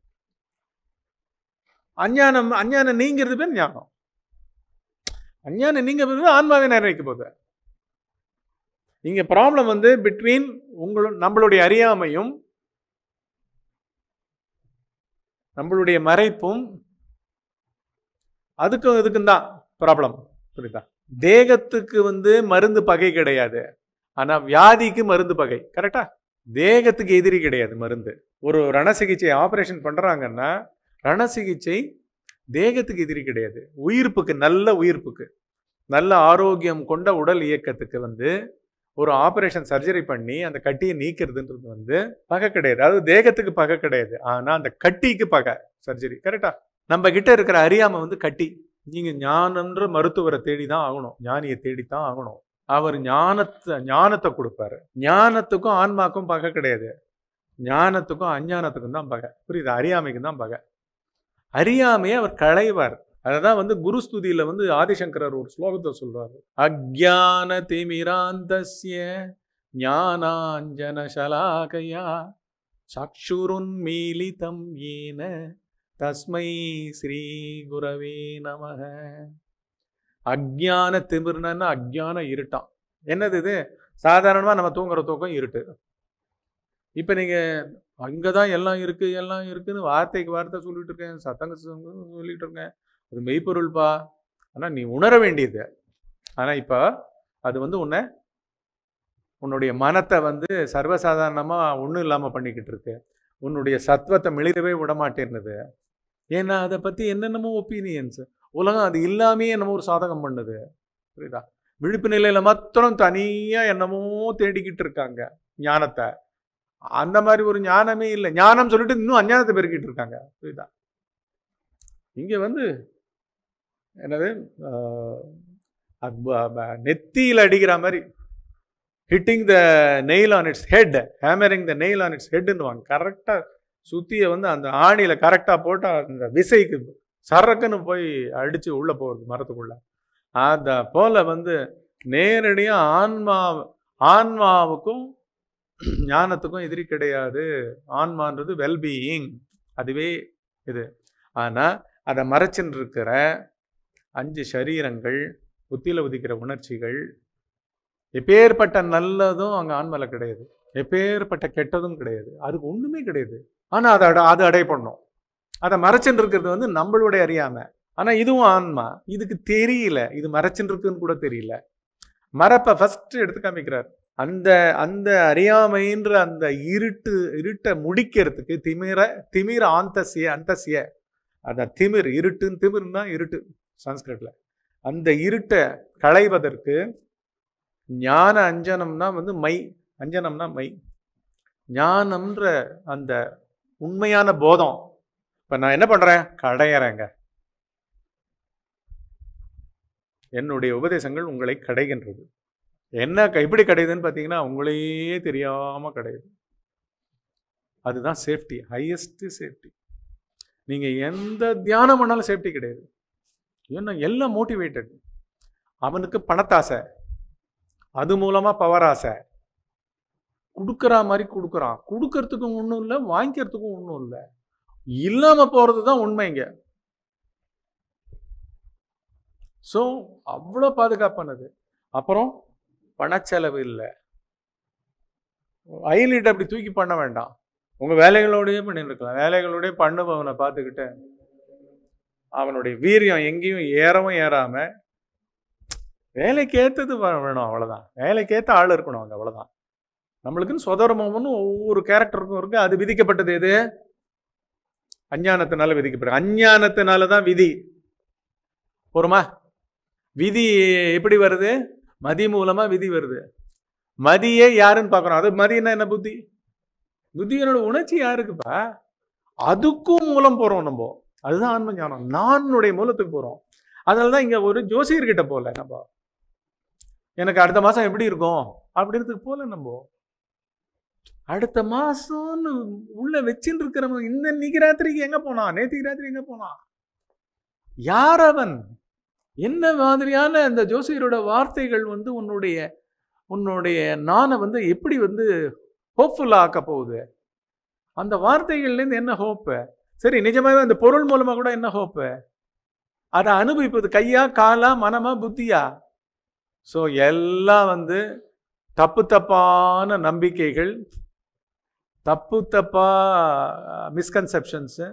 அஞ்ஞானம் அஞ்ஞானம் நீங்கிறது பேர் ஞானம் அஞ்ஞானம் நீங்க பேர் ஆன்மாவை நிறைவேற்க போகுது இங்க ப்ராப்ளம் வந்து பிட்வீன் உங்களு நம்மளுடைய அறியாமையும் நம்மளுடைய மறைப்பும் அதுக்கும் இதுக்கும் தான் ப்ராப்ளம் புரியுதா தேகத்துக்கு வந்து மருந்து பகை கிடையாது ஆனா வியாதிக்கு மருந்து பகை கரெக்டா தேகத்துக்கு எதிரி கிடையாது மருந்து ஒரு ரண சிகிச்சை ஆபரேஷன் பண்றாங்கன்னா ரண சிகிச்சை தேகத்துக்கு எதிரி கிடையாது உயிர்ப்புக்கு நல்ல உயிர்ப்புக்கு நல்ல ஆரோக்கியம் கொண்ட உடல் இயக்கத்துக்கு வந்து ஒரு ஆபரேஷன் சர்ஜரி பண்ணி அந்த கட்டியை நீக்கிறதுன்றது வந்து பகை கிடையாது அதாவது தேகத்துக்கு பகை கிடையாது ஆனா அந்த கட்டிக்கு பகை சர்ஜரி கரெக்டா நம்ம கிட்ட இருக்கிற அறியாமை வந்து கட்டி நீங்க ஞானன்ற மருத்துவரை தேடி தான் ஆகணும் ஞானியை தேடி தான் ஆகணும் அவர் ஞானத்தை ஞானத்தை கொடுப்பாரு ஞானத்துக்கும் ஆன்மாக்கும் பகை கிடையாது ஞானத்துக்கும் அஞ்ஞானத்துக்கும் தான் பகை புரியுது அறியாமைக்கும் தான் பகை அறியாமையை அவர் களைவார் அததான் வந்து குரு ஸ்துதியில வந்து ஆதிசங்கரர் ஒரு ஸ்லோகத்தை சொல்றாரு அஜான திமிராந்தஸ்ய ஞானாஞ்சன சலாகையா சக்ஷுருன்மீலிதம் ஏன தஸ்மை ஸ்ரீ குரவே நமக அஜ்ஞான திமிர்னா அஜ்ஞான இருட்டான் என்னது இது சாதாரணமாக நம்ம தூங்குற தூக்கம் இருட்டு இப்போ நீங்கள் அங்கே தான் எல்லாம் இருக்குது எல்லாம் இருக்குன்னு வார்த்தைக்கு வார்த்தை சொல்லிட்டு இருக்கேன் சத்தங்க சத்தங்க சொல்லிட்டு இருக்கேன் அது மெய்ப்பொருள்பா ஆனால் நீ உணர வேண்டியது ஆனால் இப்போ அது வந்து உன்னை உன்னுடைய மனத்தை வந்து சர்வசாதாரணமாக ஒன்றும் இல்லாமல் பண்ணிக்கிட்டு இருக்கு உன்னுடைய சத்வத்தை மிளிரவே விட மாட்டேன்னுது ஏன்னா அதை பற்றி என்னென்னமோ ஒப்பீனியன்ஸ் உலகம் அது இல்லாமே என்னமோ ஒரு சாதகம் பண்ணுது புரியுதா விழிப்பு நிலையில மாத்திரம் தனியாக என்னமோ தேடிக்கிட்டு இருக்காங்க ஞானத்தை அந்த மாதிரி ஒரு ஞானமே இல்லை ஞானம் சொல்லிட்டு இன்னும் அஞ்ஞானத்தை பெருக்கிட்டு இருக்காங்க புரியுதா இங்க வந்து என்னது ஆஹ், அக்ப- ப- நெத்தியில அடிக்கிற மாதிரி hitting the nail on its head hammering the nail on its ஹெட்னுவாங்க கரெக்டாக சுத்தியை வந்து அந்த ஆணியில் கரெக்டாக போட்டால் அந்த விசைக்கு சரக்குன்னு போய் அடித்து உள்ளே போகிறது மரத்துக்குள்ள அத போல வந்து நேரடியாக ஆன்மா ஆன்மாவுக்கும் ஞானத்துக்கும் எதிரி கிடையாது ஆன்மான்றது வெல்பீயிங் அதுவே இது ஆனால் அதை மறைச்சுன்னு இருக்கிற அஞ்சு சரீரங்கள் புத்தியில் உதிக்கிற உணர்ச்சிகள் எப்பேற்பட்ட நல்லதும் அங்கே ஆன்மால கிடையாது எப்பேற்பட்ட கெட்டதும் கிடையாது அதுக்கு ஒன்றுமே கிடையாது ஆனால் அதை அட- அது அடை பண்ணும் அதை மறைச்சுன்னு இருக்கிறது வந்து நம்மளுடைய அறியாமை ஆனால் இதுவும் ஆன்மா இதுக்கு தெரியல இது மறைச்சுன்னு இருக்குன்னு கூட தெரியல மறப்பை ஃபர்ஸ்ட் எடுத்து காமிக்கிறார் அந்த அந்த அறியாமைன்ற அந்த இருட்டு இருட்டை முடிக்கிறதுக்கு திமிர திமிர ஆந்தசிய அந்தசிய அந்த திமிர் இருட்டுன்னு திமிர்னா இருட்டு சன்ஸ்கிரிட்ல அந்த இருட்டை களைவதற்கு ஞான அஞ்சனம்னா வந்து மை அஞ்சனம்னா மை ஞானம்ன்ற அந்த உண்மையான போதம் இப்போ நான் என்ன பண்ணுறேன் கடையறேங்க என்னுடைய உபதேசங்கள் உங்களை கடைகின்றது என்ன க- எப்படி கிடையுதுன்னு பார்த்தீங்கன்னா உங்களையே தெரியாமல் கிடையுது அதுதான் சேஃப்டி ஹையஸ்ட் சேஃப்டி நீங்கள் எந்த தியானம் பண்ணாலும் சேஃப்டி கிடையாது ஏன்னா எல்லாம் மோட்டிவேட்டட் அவனுக்கு பணத்தாசை அது மூலமாக பவர் ஆசை கொடுக்குற மாதிரி கொடுக்குறான் கொடுக்கறதுக்கும் ஒன்றும் இல்லை வாங்கிக்கிறதுக்கும் ஒன்றும் இல்லை இல்லாமல் போகிறது தான் உண்மைங்க ஸோ அவ்வளோ பாதுகாப்பானது அப்புறம் பணச்செலவு இல்லை ஐலீட் அப்படி தூக்கி பண்ண வேண்டாம் உங்கள் வேலைகளோடயே பண்ணிருக்கலாம் வேலைகளோடய பண்ணுபவனை பார்த்துக்கிட்டு அவனுடைய வீரியம் எங்கேயும் ஏறவும் ஏறாம வேலைக்கு ஏற்றது வேணும் அவ்வளோதான் வேலைக்கு ஏற்ற ஆள் இருக்கணும் அங்கே அவ்வளோதான் நம்மளுக்குன்னு சுதர்மம்னு ஒவ்வொரு கேரக்டருக்கும் இருக்கு அது விதிக்கப்பட்டது எது அஞ்ஞானத்தினால விதிக்கப்படும் அஞ்ஞானத்தினால தான் விதி போருமா விதி எப்படி வருது மதி மூலமா விதி வருது மதியே யாருன்னு பார்க்கணும் அது மதினா என்ன புத்தி புத்தியனோட உணர்ச்சி யாருக்குப்பா அதுக்கும் மூலம் போறோம் நம்ம அதுதான் ஆன்ம ஞானம் நானுடைய மூலத்துக்கு போறோம் அதனால தான் இங்க ஒரு ஜோசியர்கிட்ட போல நம்ம எனக்கு அடுத்த மாசம் எப்படி இருக்கும் அப்படின்றதுக்கு போல நம்ம அடுத்த மாசம்னு உள்ள வச்சுட்டு இருக்கிறவன் இந்த இன்னைக்கு ராத்திரிக்கு எங்க போனான் நேத்திக்கு ராத்திரி எங்க போனான் யார் அவன் என்ன மாதிரியான அந்த ஜோசியரோட வார்த்தைகள் வந்து உன்னுடைய உன்னுடைய நானை வந்து எப்படி வந்து ஹோப்ஃபுல்லாக ஆக்க போகுது அந்த வார்த்தைகள்லேருந்து என்ன ஹோப்பு சரி நிஜமாவே அந்த பொருள் மூலமாக கூட என்ன ஹோப்பு அதை அனுபவிப்பது கையா காலா மனமா புத்தியா ஸோ எல்லாம் வந்து தப்பு தப்பான நம்பிக்கைகள் தப்பு தப்பா மிஸ்கன்செப்ஷன்ஸு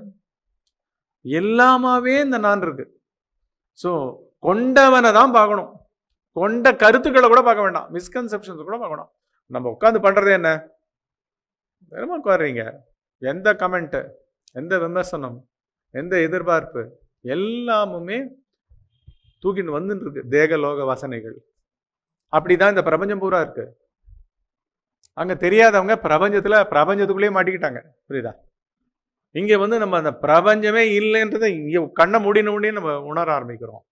எல்லாமாவே இந்த நான் இருக்கு ஸோ கொண்டவனை தான் பார்க்கணும் கொண்ட கருத்துக்களை கூட பார்க்க வேண்டாம் மிஸ்கன்செப்ஷன்ஸ் கூட பார்க்கணும் நம்ம உட்காந்து பண்ணுறது என்ன வெறும் உட்காடுறீங்க எந்த கமெண்ட்டு எந்த விமர்சனம் எந்த எதிர்பார்ப்பு எல்லாமுமே தூக்கிட்டு வந்துட்டு இருக்கு தேகலோக வாசனைகள் அப்படிதான் இந்த பிரபஞ்சம் பூரா இருக்கு அங்க தெரியாதவங்க பிரபஞ்சத்துல பிரபஞ்சத்துக்குள்ளேயே மாட்டிக்கிட்டாங்க புரியுதா இங்க வந்து நம்ம அந்த பிரபஞ்சமே இல்லைன்றதை இங்க கண்ணை மூடின உடனே நம்ம உணர ஆரம்பிக்கிறோம்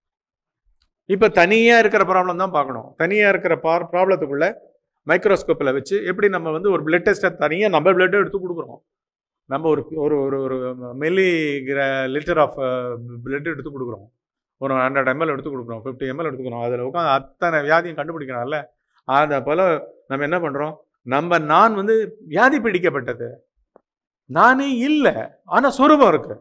இப்ப தனியா இருக்கிற ப்ராப்ளம் தான் பார்க்கணும் தனியா இருக்கிற பார் ப்ராப்ளத்துக்குள்ள மைக்ரோஸ்கோப்பில் வச்சு எப்படி நம்ம வந்து ஒரு பிளட் டெஸ்ட்டை தனியாக நம்ம பிளட்டை எடுத்து கொடுக்குறோம் நம்ம ஒரு ஒரு ஒரு ஒரு மில்லி லிட்டர் ஆஃப் பிளட் எடுத்து கொடுக்குறோம் ஒரு ஹண்ட்ரட் எம்எல் எடுத்து கொடுக்குறோம் ஃபிஃப்டி எம்எல் எடுத்துக்கிறோம் அதில் உட்காந்து அத்தனை வியாதியும் கண்டுபிடிக்கிறான்ல அதை போல் நம்ம என்ன பண்ணுறோம் நம்ம நான் வந்து வியாதி பிடிக்கப்பட்டது நானே இல்லை ஆனால் சுரூபம் இருக்கு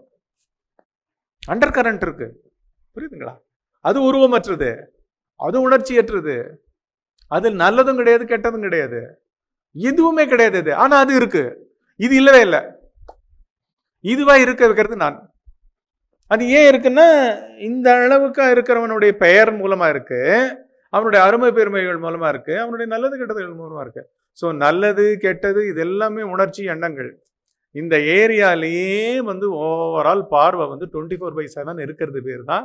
அண்டர் கரண்ட் இருக்கு புரியுதுங்களா அது உருவமற்றது அது உணர்ச்சியற்றது அது நல்லதும் கிடையாது கெட்டதும் கிடையாது எதுவுமே கிடையாது இது ஆனா அது இருக்கு இது இல்லவே இல்லை இதுவா இருக்க வைக்கிறது நான் அது ஏன் இருக்குன்னா இந்த அளவுக்கு இருக்கிறவனுடைய பெயர் மூலமா இருக்கு அவனுடைய அருமை பெருமைகள் மூலமா இருக்கு அவனுடைய நல்லது கெட்டதுகள் மூலமா இருக்கு ஸோ நல்லது கெட்டது இது எல்லாமே உணர்ச்சி எண்ணங்கள் இந்த ஏரியாலேயே வந்து ஓவரால் பார்வை வந்து டுவெண்ட்டி ஃபோர் பை செவன் இருக்கிறது பேர் தான்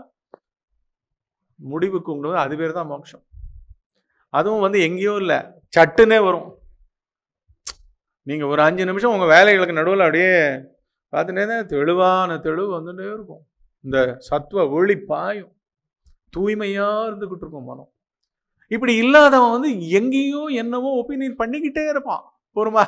முடிவுக்கு உண்டு அது பேர் தான் மோட்சம் அதுவும் வந்து எங்கேயோ இல்லை சட்டுன்னே வரும் நீங்கள் ஒரு அஞ்சு நிமிஷம் உங்கள் வேலைகளுக்கு நடுவில் அப்படியே பார்த்துட்டே தான் தெளிவான தெளிவு வந்துட்டே இருக்கும் இந்த சத்துவ ஒளி பாயும் தூய்மையாக இருந்துக்கிட்டு இருக்கும் மனம் இப்படி இல்லாதவன் வந்து எங்கேயோ என்னவோ ஒப்பீனியன் பண்ணிக்கிட்டே இருப்பான் பொறுமா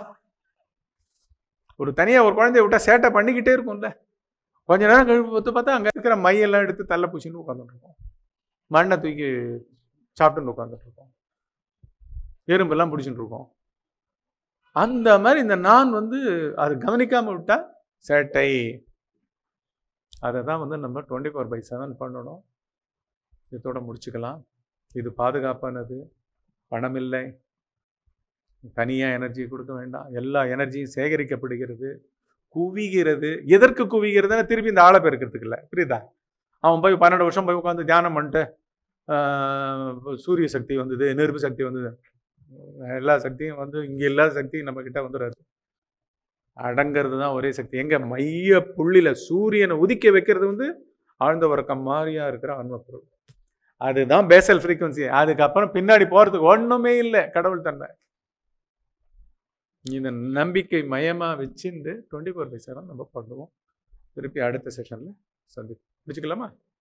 ஒரு தனியாக ஒரு குழந்தைய விட்டா சேட்டை பண்ணிக்கிட்டே இருக்கும்ல கொஞ்ச நேரம் கழிவு பார்த்து பார்த்தா அங்கே இருக்கிற மையெல்லாம் எடுத்து தள்ள பூச்சின்னு உட்காந்துட்டு இருக்கோம் மண்ணை தூக்கி சாப்பிட்டுன்னு உட்காந்துட்டு இருக்கோம் எறும்பெல்லாம் பிடிச்சிட்டு இருக்கோம் அந்த மாதிரி இந்த நான் வந்து அது கவனிக்காம விட்டா சேட்டை அதை தான் வந்து நம்ம டுவெண்ட்டி ஃபோர் பை செவன் பண்ணணும் இதோட முடிச்சுக்கலாம் இது பாதுகாப்பானது பணம் இல்லை தனியாக எனர்ஜி கொடுக்க வேண்டாம் எல்லா எனர்ஜியும் சேகரிக்கப்படுகிறது குவிகிறது எதற்கு குவிகிறதுன்னு திருப்பி இந்த ஆளை பெருக்கிறதுக்கு இல்லை புரியுதா அவன் போய் பன்னெண்டு வருஷம் போய் உட்காந்து தியானம் பண்ணிட்டு ஆஹ், சூரிய சக்தி வந்தது நெருப்பு சக்தி வந்தது எல்லா சக்தியும் வந்து இங்கே எல்லா சக்தியும் நம்ம கிட்ட வந்துடாது அடங்கிறது தான் ஒரே சக்தி எங்க மைய புள்ளியில சூரியனை உதிக்க வைக்கிறது வந்து ஆழ்ந்த உறக்கம் மாதிரியா இருக்கிற ஆன்ம பொருள் அதுதான் பேசல் ஃப்ரீக்குவன்சி அதுக்கப்புறம் பின்னாடி போறதுக்கு ஒண்ணுமே இல்லை கடவுள் தன்மை இந்த நம்பிக்கை மயமா வச்சுருந்து டுவெண்ட்டி ஃபோர் பை செவன் நம்ம பண்ணுவோம் திருப்பி அடுத்த செஷன்ல சந்தி முடிச்சுக்கலாமா